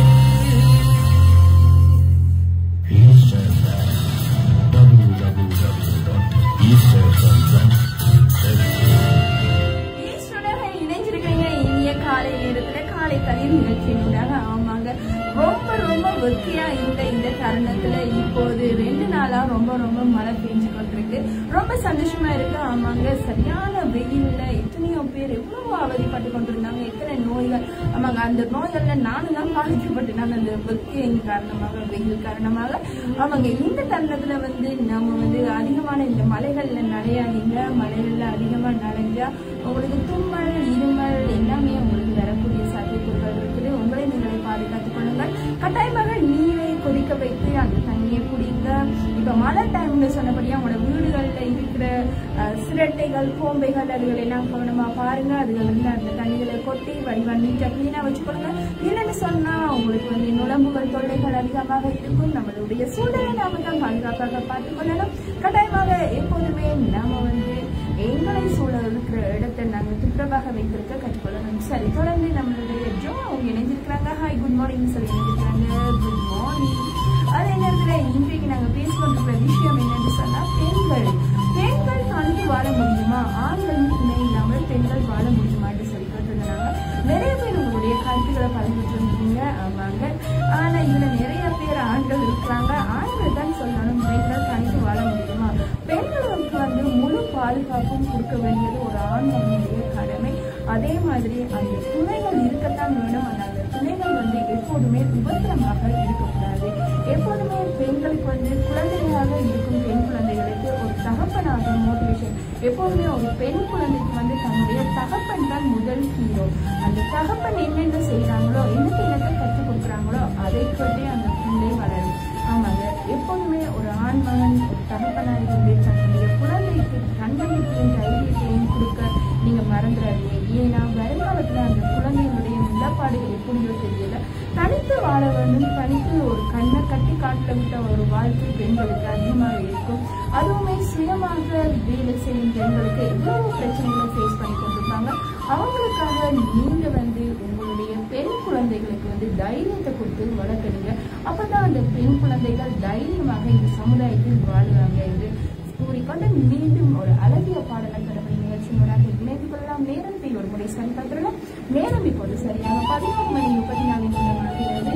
ஈஸ்வரக இணைஞ்சிருக்கீங்க இனிய காலை நேரத்துல காலை கதிர் நிகழ்ச்சியினுடாக ஆமாங்க ரொம்ப ரொம்ப வெக்கையா இருந்த இந்த தருணத்துல இப்போது ரெண்டு நாளா ரொம்ப ரொம்ப மழை பெஞ்சு கொண்டிருக்கு ரொம்ப சந்தோஷமா இருக்கு ஆமாங்க சரியான வெயில்ல எத்தனையோ பேர் எவ்வளவு அவதிப்பட்டு கொண்டிருந்தாங்க எத்தனை நோய்கள் ஆமாங்க அந்த நோய்கள்ல நானும் தான் பாதிக்கப்பட்டேன் அந்த வெக்கையின் காரணமாக வெயில் காரணமாக ஆமாங்க இந்த தருணத்துல வந்து நம்ம வந்து அதிகமான இந்த மலைகள்ல நனையாதீங்க மலைகள்ல அதிகமா நனைஞ்சா உங்களுக்கு தும்மல் இருமல் எல்லாமே உங்களுக்கு வரக்கூடிய சாத்தியக்கூறுகள் இருக்குது உங்களை நீங்களே பாதுகாத்துக் கொள்ளுங்கள் கட்டாயமாக நீரை கொதிக்க வைத்து அந்த தண்ணியை குடிங்க இப்ப மழை டைம்ல சொன்னபடியா உங்களோட வீடுகள்ல இருக்கிற அஹ், சிரட்டைகள் கோம்பைகள் அதுகள் எல்லாம் கவனமா பாருங்க அதுகள் வந்து அந்த தண்ணிகளை கொட்டி வடிவா நீட்டா கிளீனா வச்சுக்கொள்ளுங்க இல்லைன்னு சொன்னா உங்களுக்கு வந்து நுழம்புகள் தொல்லைகள் அதிகமாக இருக்கும் நம்மளுடைய சூழலை நாம தான் பாதுகாப்பாக பார்த்துக் கொள்ளணும் கட்டாயமாக எப்போதுமே நாம வந்து எங்களை சூழ இருக்கிற இடத்தை நாங்கள் துப்புரவாக வைத்திருக்க கற்றுக்கொள்ளணும் சரி தொடர்ந்து நம்மளுடைய ஜோ அவங்க இணைஞ்சிருக்கிறாங்க ஹாய் குட் மார்னிங் சொல்லி இணைஞ்சிருக்கிறாங்க குட் மார்னிங் அதே நேரத்தில் இன்றைக்கு நாங்கள் பேசிக்கொண்டிருக்கிற விஷயம் என்னன்னு சொன்னா பெண்கள் பெண்கள் தனித்து வாழ முடியுமா ஆண்களின் துணை இல்லாமல் பெண்கள் வாழ முடியுமான்னு சொல்லி கேட்டிருந்தாங்க நிறைய பேர் உங்களுடைய கருத்துக்களை பகிர்ந்துட்டு இருந்தீங்க ஆமாங்க ஆனா இதுல நிறைய பேர் ஆண்கள் இருக்கிறாங்க ஆண்கள் தான் சொல்லணும் பெண்கள் தனித்து வாழ முடியுமா பெண்களுக்கு வந்து முழு பாதுகாப்பும் கொடுக்க வேண்டியது ஒரு ஆண்களுடைய கடமை அதே மாதிரி அந்த துணைகள் இருக்கத்தான் வேணும் ஆனா அந்த துணைகள் வந்து எப்போதுமே உபத்திரமாக இருக்கக்கூடாது எப்போதுமே பெண்களுக்கு வந்து குழந்தைகளாக இருக்கும் பெண் குழந்தைகளுக்கு ஒரு தகப்பனாக மோட்டிவேஷன் எப்போதுமே ஒரு பெண் குழந்தைக்கு வந்து தன்னுடைய தகப்பன் தான் முதல் ஹீரோ அந்த தகப்பன் என்னென்ன செய்யறாங்களோ என்னத்தை என்னத்தை கற்றுக் கொடுக்குறாங்களோ அதை கேட்டே அந்த பிள்ளை வளரும் ஆமாங்க எப்போதுமே ஒரு ஆண் மகன் ஒரு தகப்பனாக இருந்து தன்னுடைய குழந்தைக்கு தன்னம்பிக்கையும் தைரியத்தையும் கொடுக்க நீங்க மறந்துடாதீங்க ஏன்னா வருங்காலத்துல அந்த குழந்தைகளுடைய நிலப்பாடுகள் எப்படியோ தெரியல தனித்து வாழ வேண்டும் தனித்து ஒரு கண்ணை கட்டி காட்டுல விட்ட ஒரு வாழ்க்கை பெண்களுக்கு அதிகமாக இருக்கும் அதுவுமே சுயமாக வேலை செய்யும் பெண்களுக்கு எவ்வளவு பிரச்சனைகளை ஃபேஸ் பண்ணி கொண்டிருப்பாங்க அவங்களுக்காக நீங்க வந்து உங்களுடைய பெண் குழந்தைகளுக்கு வந்து தைரியத்தை கொடுத்து வளர்க்குறீங்க அப்பதான் அந்த பெண் குழந்தைகள் தைரியமாக இந்த சமுதாயத்தில் வாழ்வாங்க என்று கூறிக்கொண்டு மீண்டும் ஒரு அழகிய பாடலை கடமை நிகழ்ச்சியினராக இணைந்து கொள்ளலாம் நேரத்தை ஒரு முறை சரி பார்த்துடலாம் நேரம் இப்போது சரியாக பதினோரு மணி முப்பத்தி நாலு நிமிடமாகிறது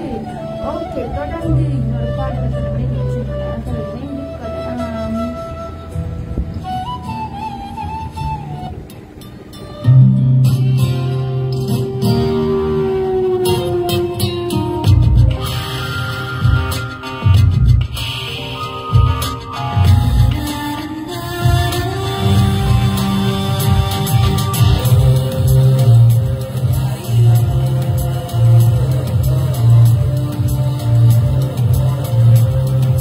ஓகே தொடர்ந்து இன்னொரு பாடலை கடமை நிகழ்ச்சியினராக இணைந்து கொள்ளலாம் ஆ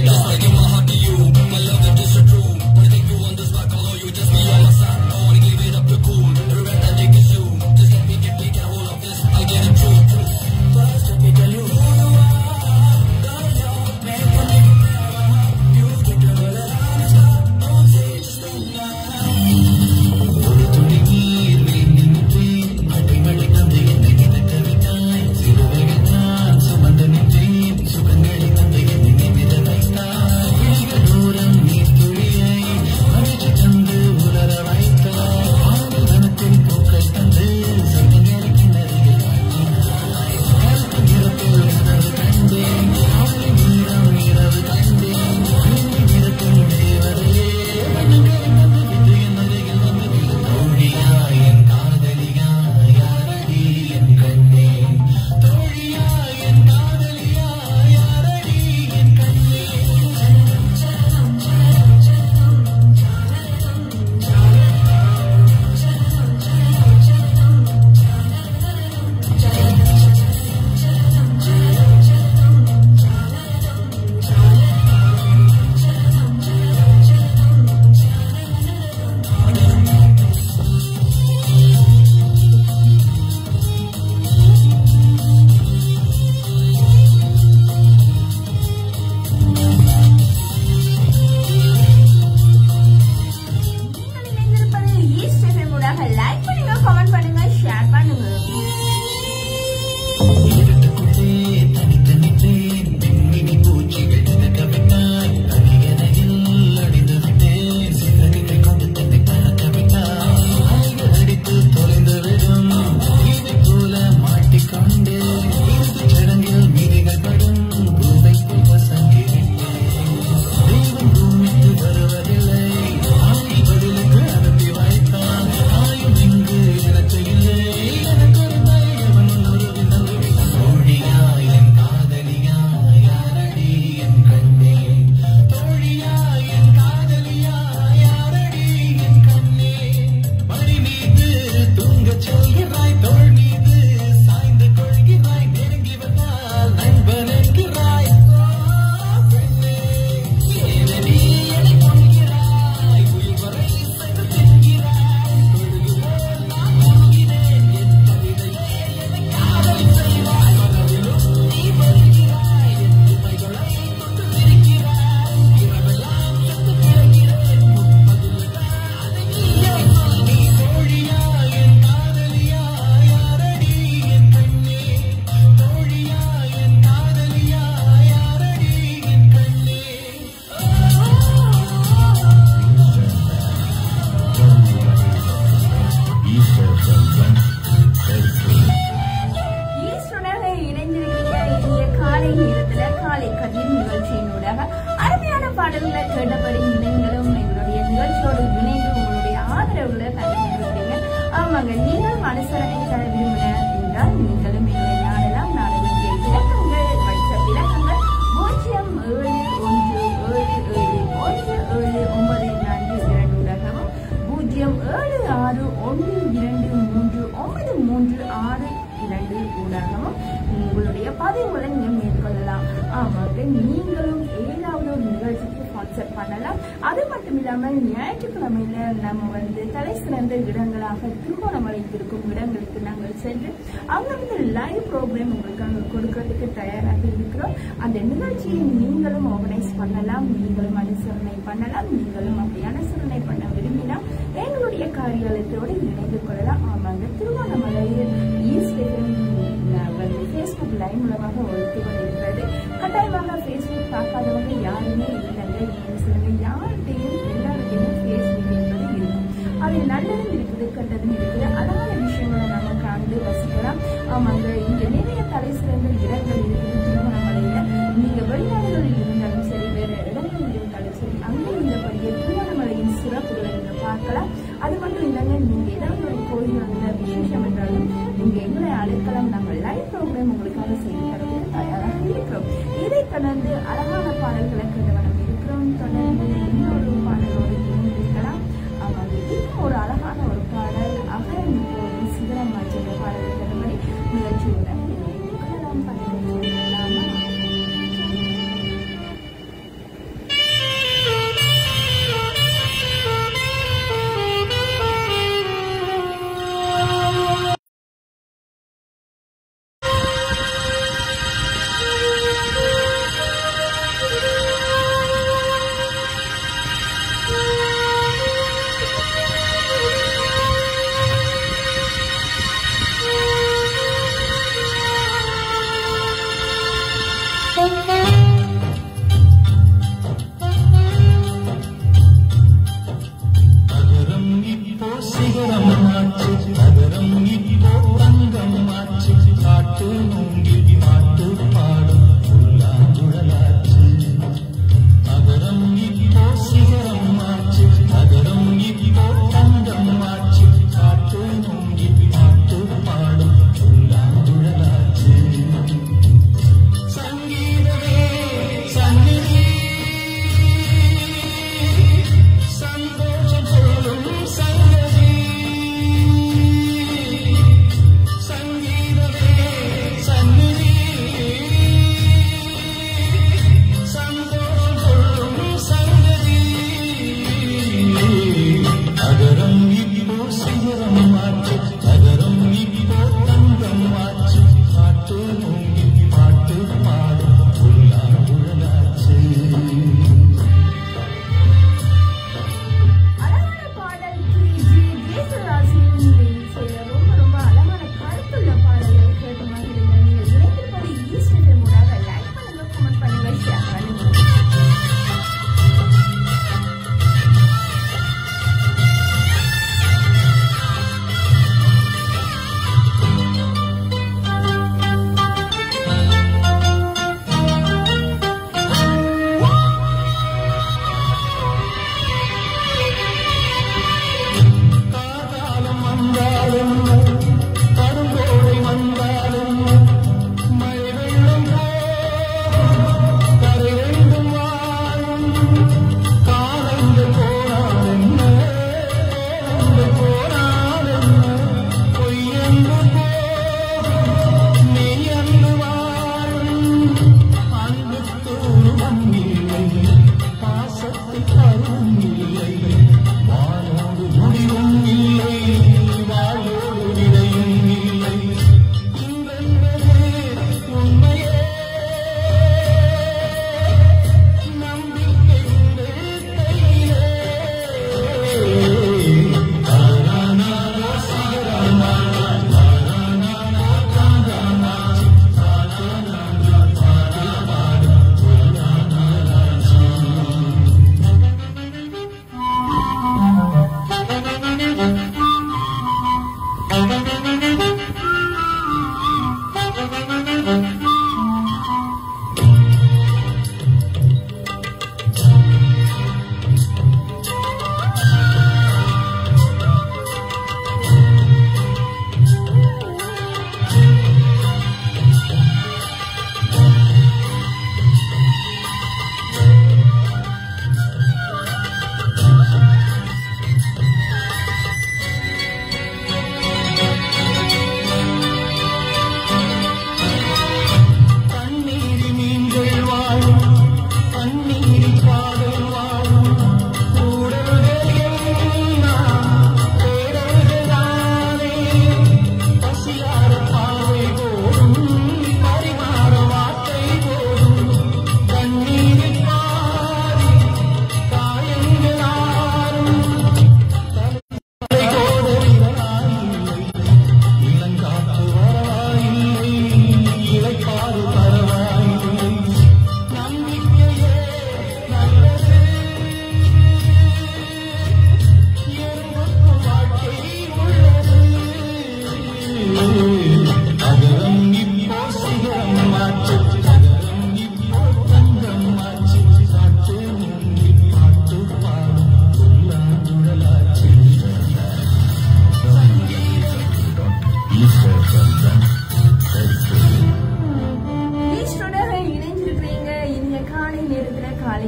நீங்கள் இணைந்திருப்பது ஈஸ்ட் எஃப்எம் ஊடாக லைக் பண்ணுங்க கமெண்ட் பண்ணுங்க ஷேர் பண்ணுங்க ஈஸ்வராக இணைஞ்சிருக்கிற இனிய காலை நேரத்துல காலை கதிர் நிகழ்ச்சியினூடாக அருமையான பாடல்களை கேட்டபடி நீங்களும் எங்களுடைய நிகழ்ச்சியோடு இணைந்து உங்களுடைய ஆதரவுகளை தந்துருக்கீங்க ஆமாங்க நீங்கள் அனுசரணை தர விரும்பின என்றால் நீங்களும் எங்களை நாடலாம் நாட வேண்டிய இலக்கங்கள் வைத்த இலக்கங்கள் பூஜ்ஜியம் ஏழு ஒன்று ஏழு ஏழு ஒன்று ஏழு ஒன்பது நான்கு இரண்டு ஊடாகவும் பூஜ்ஜியம் ஏழு ஆறு ஒன்று இரண்டு மூன்று ஒன்பது மூன்று ஆறு இரண்டு ஊடாகவும் உங்களுடைய பதிவுகளை நீங்க மேற்கொள்ளலாம் ஆமாங்க நீங்களும் ஏழாவது ஒரு நிகழ்ச்சிக்கு ஸ்பான்சர் பண்ணலாம் அது மட்டும் இல்லாமல் ஞாயிற்றுக்கிழமையில நம்ம வந்து தலை சிறந்த இடங்களாக திருகோணமலைக்கு இருக்கும் இடங்களுக்கு நாங்கள் சென்று அங்கிருந்து லைவ் ப்ரோக்ராம் உங்களுக்கு அங்க கொடுக்கறதுக்கு தயாராக இருக்கிறோம் அந்த நிகழ்ச்சியை நீங்களும் ஆர்கனைஸ் பண்ணலாம் நீங்களும் அனுசரணை பண்ணலாம் நீங்களும் அப்படி அனுசரணை பண்ண விரும்பினால் எங்களுடைய காரியாலயத்தோடு இணைந்து கொள்ளலாம் ஆமாங்க திருவண்ணாமலையில் ஈஸ்ட் வந்து ஃபேஸ்புக் லைவ் மூலமாக ஒழித்து கொண்டிருக்கிறது கட்டாயமாக ஃபேஸ்புக் பார்க்காதவங்க யாருமே இல்லைங்க ஏன்னு சொல்லுங்க யார்கிட்டையும் எல்லாருக்கையும் ஃபேஸ்புக் என்பது இருக்கும் அது நல்லதும் இருக்குது கெட்டதும் இருக்குது அழகான விஷயங்களை நம்ம கண்டு ரசிக்கலாம் ஆமாங்க இங்க நிறைய தலை சிறந்த இடங்கள் இருக்குது திருவண்ணாமலையில நீங்க வெளிநாடுகளில் இருந்தாலும் சரி வேற இடங்களில் இருந்தாலும் சரி அங்கே இருந்தபடியே திருவண்ணாமலையின் சிறப்புகளை நீங்க பார்க்கலாம் அது மட்டும் இல்லைங்க நீங்க ஏதாவது ஒரு கோயில்ல விசேஷம் என்றாலும் நீங்க எங்களை அழைக்கலாம் நாங்கள் லைவ் ப்ரோக்ராம் உங்களுக்காக செய்து தரதுக்கு தயாராக இருக்கிறோம் இதை தொடர்ந்து அழகான பாடல்களை கேட்டவனம்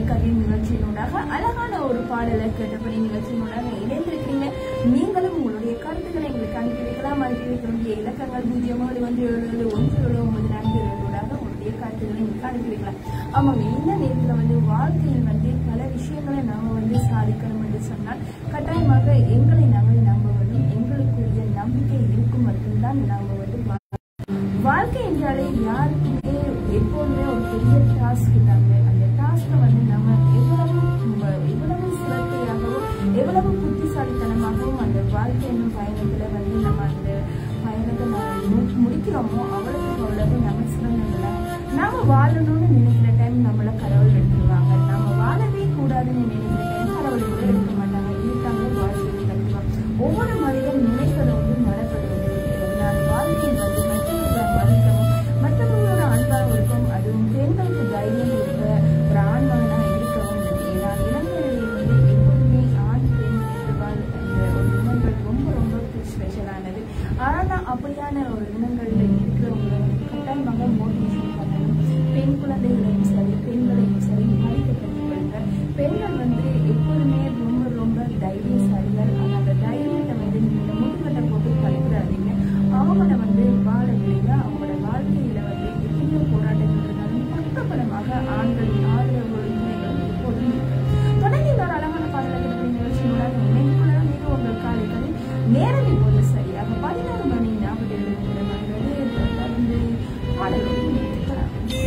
கவின் நிகழ்ச்சியினூடாக அழகான ஒரு பாடலை கேட்டபடி நிகழ்ச்சியினூடாக இணைந்திருக்கிறீங்க நீங்களும் உங்களுடைய கருத்துக்களை எங்களுக்கு அனுப்பி வைக்கலாம் அனுப்பி வைக்க வேண்டிய இலக்கங்கள் பூஜ்ஜியம் ஏழு ஒன்று ஏழு ஏழு ஒன்று ஏழு ஒன்பது நான்கு இரண்டூடாக உங்களுடைய கருத்துக்களை எங்களுக்கு அனுப்பி வைக்கலாம் ஆமாங்க இந்த நேரத்தில் வந்து வாழ்க்கையில் வந்து பல விஷயங்களை நாம வந்து சாதிக்கணும் என்று சொன்னால் கட்டாயமாக எங்களை நாங்கள் நம்ப வேண்டும் எங்களுக்குரிய நம்பிக்கை இருக்கும் மட்டும்தான் நாம வந்து வா- வாழ்க்கை என்றாலே யாருக்குமே எப்போதுமே ஒரு பெரிய டாஸ்க் தாங்க அந்த டாஸ்க்கை வந்து நம்ம எவ்வளவு ம- எவ்வளவு சிரத்தையாகவும் எவ்வளவு புத்திசாலித்தனமாகவும் அந்த வாழ்க்கை என்னும் பயணத்துல வந்து நம்ம அந்த பயணத்தை நம்ம மு- முடிக்கிறோமோ அவ்வளவுக்கு அவ்வளவு நம்ம சிறந்தவங்களா நாம வாழணும்னு நினைக்கிற டைம் நம்மள கடவுள் எடுத்துருவாங்க நாம வாழவே கூடாதுன்னு நினைக்கிற டைம் கடவுள் கூட எடுக்க மாட்டாங்க இருக்காங்க வாழ்க்கை கண்டிப்பாக ஒவ்வொரு மனிதன் நினைப்பதை வந்து மறப்படுவது நான் வாழ்க்கையில் வந்து மற்றவர்களை மதிக்கவும் மற்றவர்களோட அன்பாக இருக்கும் அதுவும் பெண்களுக்கு தைரியம் இருக்க ஒரு ஆண்மகனா இருக்கவும் ஏன்னா இளைஞர்களில் வந்து எப்போதுமே ஆண் பெண் என்றுவால் அந்த ஒரு இனங்கள் ரொம்ப ரொம்ப ஸ்பெஷலானது ஆனா அப்படியான ஒரு இனங்கள்ல இருக்கிறவங்க வந்து கட்டாயமாக மோட்டிவேஷன் பண்ணணும் பெண் குழந்தைகளையும் சரி பெண்களையும் சரி மதிக்க கற்றுக்கொள்ளுங்க பெண்கள் வந்து எப்போதுமே ரொம்ப ரொம்ப தைரியசாலிகள் ஆனா அந்த தைரியத்தை வந்து நீங்க முட்டுக்கட்டை போட்டு கலந்துடாதீங்க அவங்கள வந்து வாழ விடுங்க அவங்களோட வாழ்க்கையில வந்து எத்தனையோ போராட்டங்கள் இருந்தாலும் பக்கபலமாக ஆண்களின் ஆதரவுகளும் துணைகளும் எப்போதும் இருக்கு தொடர்ந்து இந்த ஒரு அழகான பாடல்கள் நிகழ்ச்சியுடன் இணைந்துள்ள மிக உங்கள் காலைகளில் நேரம் இப்போது சரியாக பதினாறு மணி நாற்பத்தி ஏழு நிமிடமாகிறது தொடர்ந்து பாடலோடு இணைக்கலாம்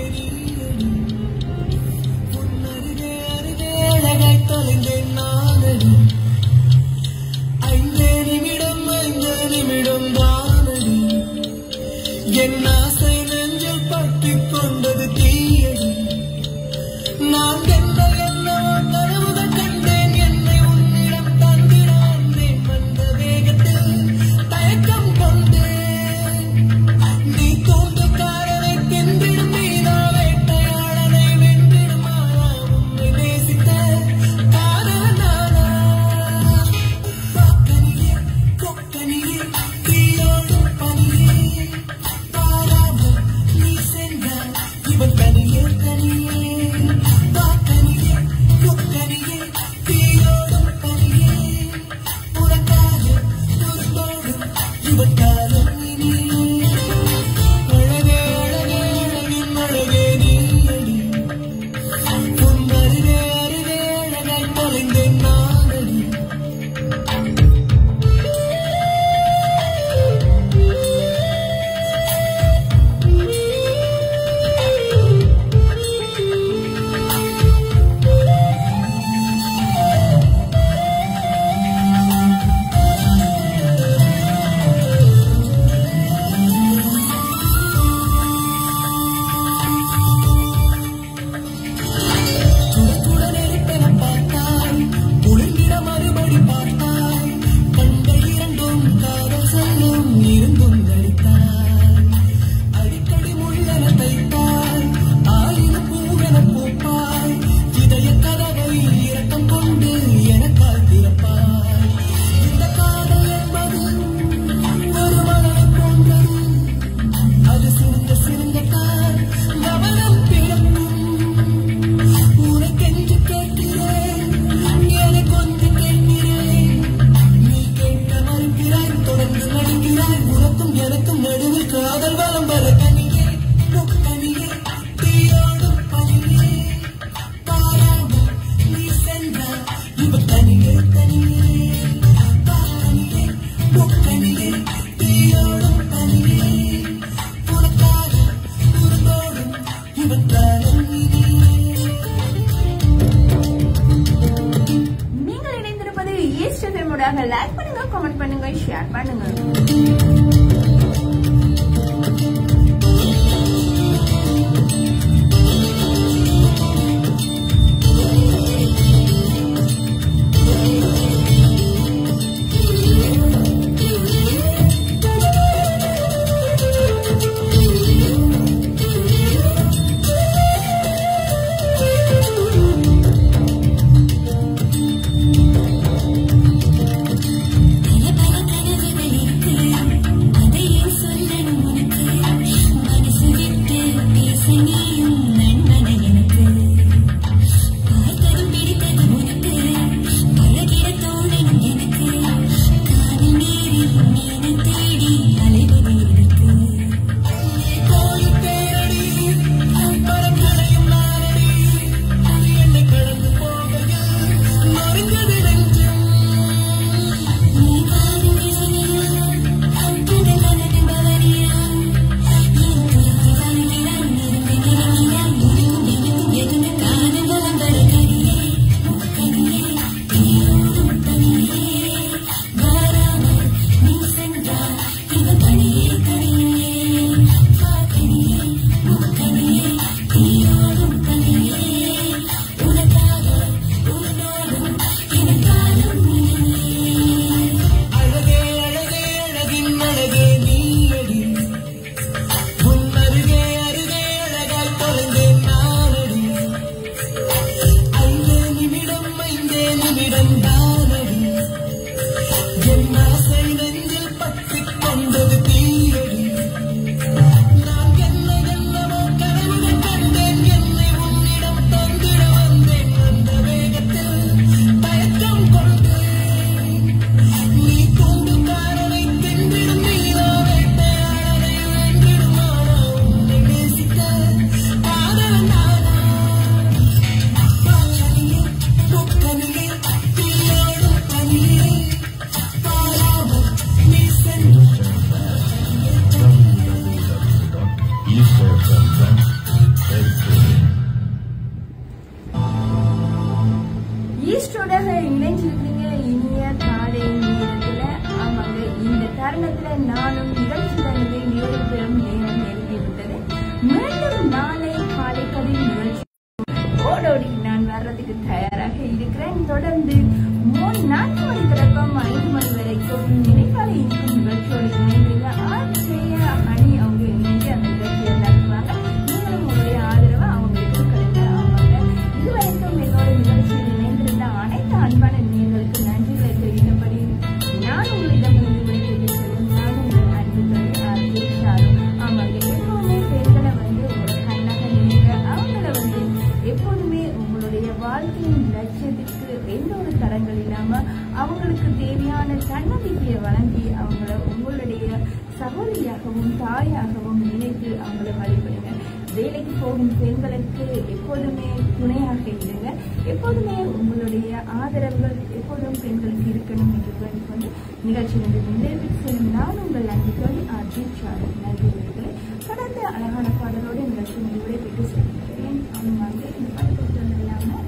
அழகாய் தொலைந்தேன் நானடி ஐந்து நிமிடம் ஐந்து நிமிடம் தானடி என் ஆசை நெஞ்சில் பற்றிக் கொண்டது தீயடி நான் என்ன என்னவோ கனவுகள் கண்டேன் என்னை உன்னிடம் தந்திட வந்தேன் வந்த வேகத்தில் தயக்கம் கொண்டேன் நீ தூண்டுக்காரனை தின்றிடும் மீனா வேட்டையாளனை வென்றிடும் ஆனா உன்னை நேசித்த காரணனானா பாக்கனியே கொக்கனியே தீயோடும் பனியே பாராமல் நீ சென்றால் இவன் தனியே தனியே பாக்கனியே கொக்கனியே தீயோடும் பனியே உனக்காக துருந்தோடும் இவன் காலம் இனியே அழகே அழகே அழகின் அழகே நீயடி உன் அருகே அருகே அழகாய் தொலைந்தேன் நானடி சுடச்சுடன் இருப்பென பார்த்தாய் குளிர்ந்திட மறுபடி பார்த்தாய் கண்கள் இரண்டும் காதல் சொல்லும் இருந்தும் நடித்தாய் அடிக்கடி முள்ளென தைத்தாய் ஆயிரம் பூவென பூப்பாய் இதய கதவை இரக்கம் கொண்டு எனக்காய் திறப்பாய் இந்த காதல் என்பது ஒரு மழை போன்றது அது சுருங்க சுருங்கத்தான் கவனம் பிறக்கும் உனக்கென்று கேட்கிறேன் என்னை கொஞ்சம் கேட்கிறேன் நீ கேட்க மறுக்கிறாய் தொடர்ந்து நடிக்கிறாய் உனக்கும் எனக்கும் நடுவில் காதல் வளம் வர கனியே முக்கனியே தீயோடும் பனியே பாராமல் நீ சென்றால் இவ தனியே தனியே பாக்கனியே முக்கனியே தீயோடும் பனியே உனக்காக உருந்தோடும் இவன் காலம் இனியே நீங்கள் இணைந்திருப்பது ஈஸ்ட் எஃப்எம்மோடாக லைக் பண்ணுங்க கமெண்ட் பண்ணுங்க ஷேர் பண்ணுங்க பல பல கனவுகள் இருக்கு ஈஸ்டோட இணைஞ்சிருக்கிறீங்க இனிய காலை நேரத்துல ஆமாங்க இந்த தருணத்துல நானும் நிகழ்ச்சி தனது நிறைவு பெறும் நேரம் நெருங்கி விட்டது மீண்டும் நாளை காலை கதிர் நிகழ்ச்சி ஓடோடி நான் வர்றதுக்கு தயாராக இருக்கிறேன் தொடர்ந்து மூணு நான்கு மணி தொடக்கம் ஐந்து மணி வரைக்கும் நினைக்கால இருக்கும் நிகழ்ச்சியோடு இணைந்தீங்க ஆச்சரிய ஹனி அவங்க இணைந்து அந்த நிகழ்ச்சியை நடத்துவாங்க நீங்களும் உங்களுடைய ஆதரவை அவங்களுக்கு கிடைக்க ஆமாங்க இதுவரைக்கும் என்னோட நிகழ்ச்சியில் இணைந்திருந்த அனைத்து அன்பான நேர்களுக்கு நன்றிகளை தெரிவித்தபடி நான் உங்களிடம் விடைபெறுகிறேன் நான் உங்கள் அன்பு தோழி ஆர்ஜே ஷாரு ஆமாங்க எப்பவுமே பெண்களை வந்து ஒரு கண்ணாக நினைக்க அவங்கள வந்து எப்போதுமே உங்களுடைய வாழ்க்கையின் லட்சியத்திற்கு எந்த ஒரு தடங்கள் இல்லாம அவங்களுக்கு தேவையான தன்னம்பிக்கையை வழங்கி அவங்கள உங்களுடைய சகோதரியாகவும் தாயாகவும் நினைத்து அவங்கள வழிபடுங்க வேலைக்கு போகும் பெண்களுக்கு எப்போதுமே துணையாக இருங்க எப்போதுமே உங்களுடைய ஆதரவுகள் எப்போதும் பெண்களுக்கு இருக்கணும் என்று வேண்டிக்கொண்டு நிகழ்ச்சி வந்து நிறைவு செல்லும் நான் உங்கள் அன்பு தோழி அஜித் சாரு நன்றி நேயர்களே. தொடர்ந்து அழகான பாடலோடு நிகழ்ச்சி முடிவுரை பெற்று செல்கிறேன் அவங்க இந்த பாடல் இல்லாமல்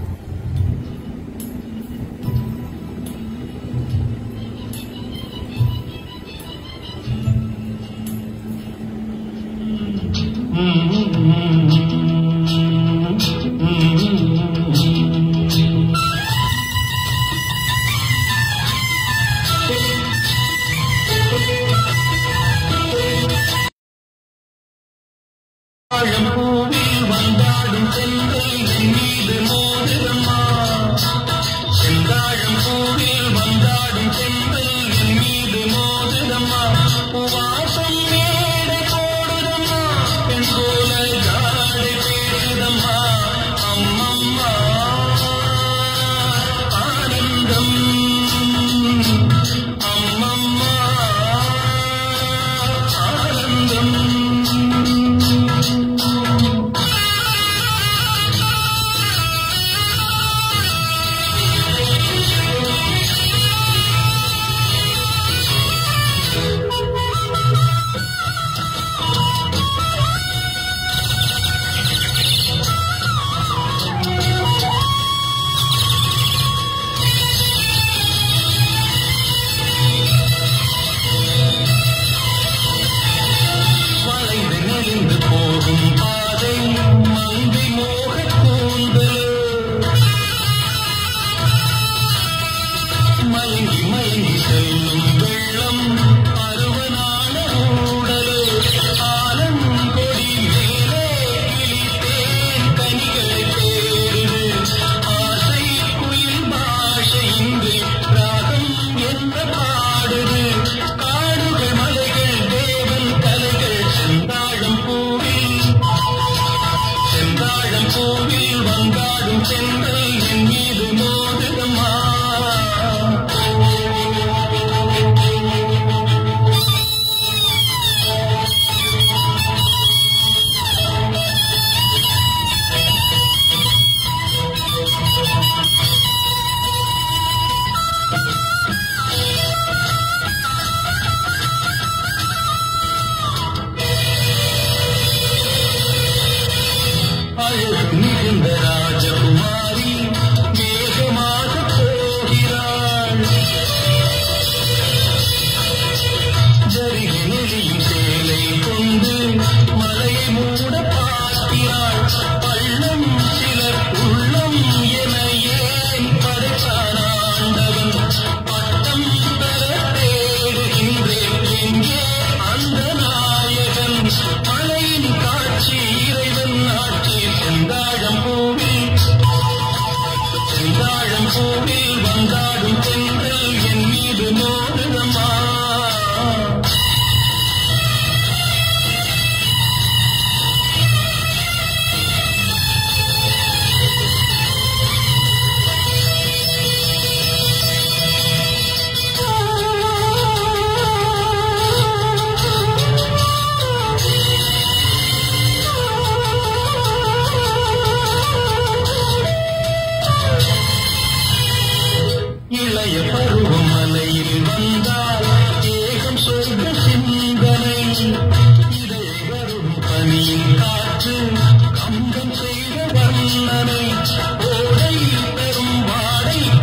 கம்பன் செய்த வண்ணனை ஓடை பெரும் வாடை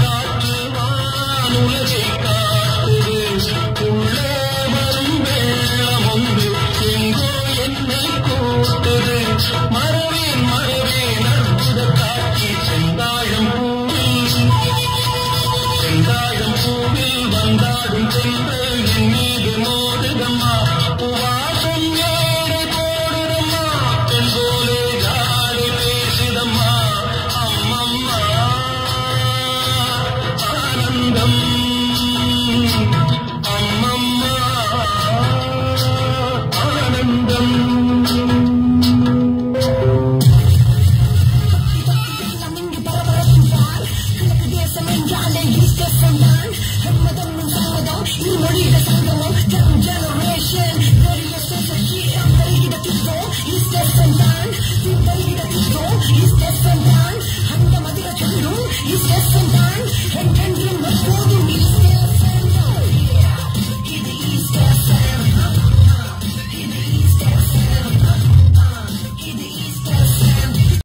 Stefan Dan, Hammadam Samadam, Irmolida Sangamo, Jan Jano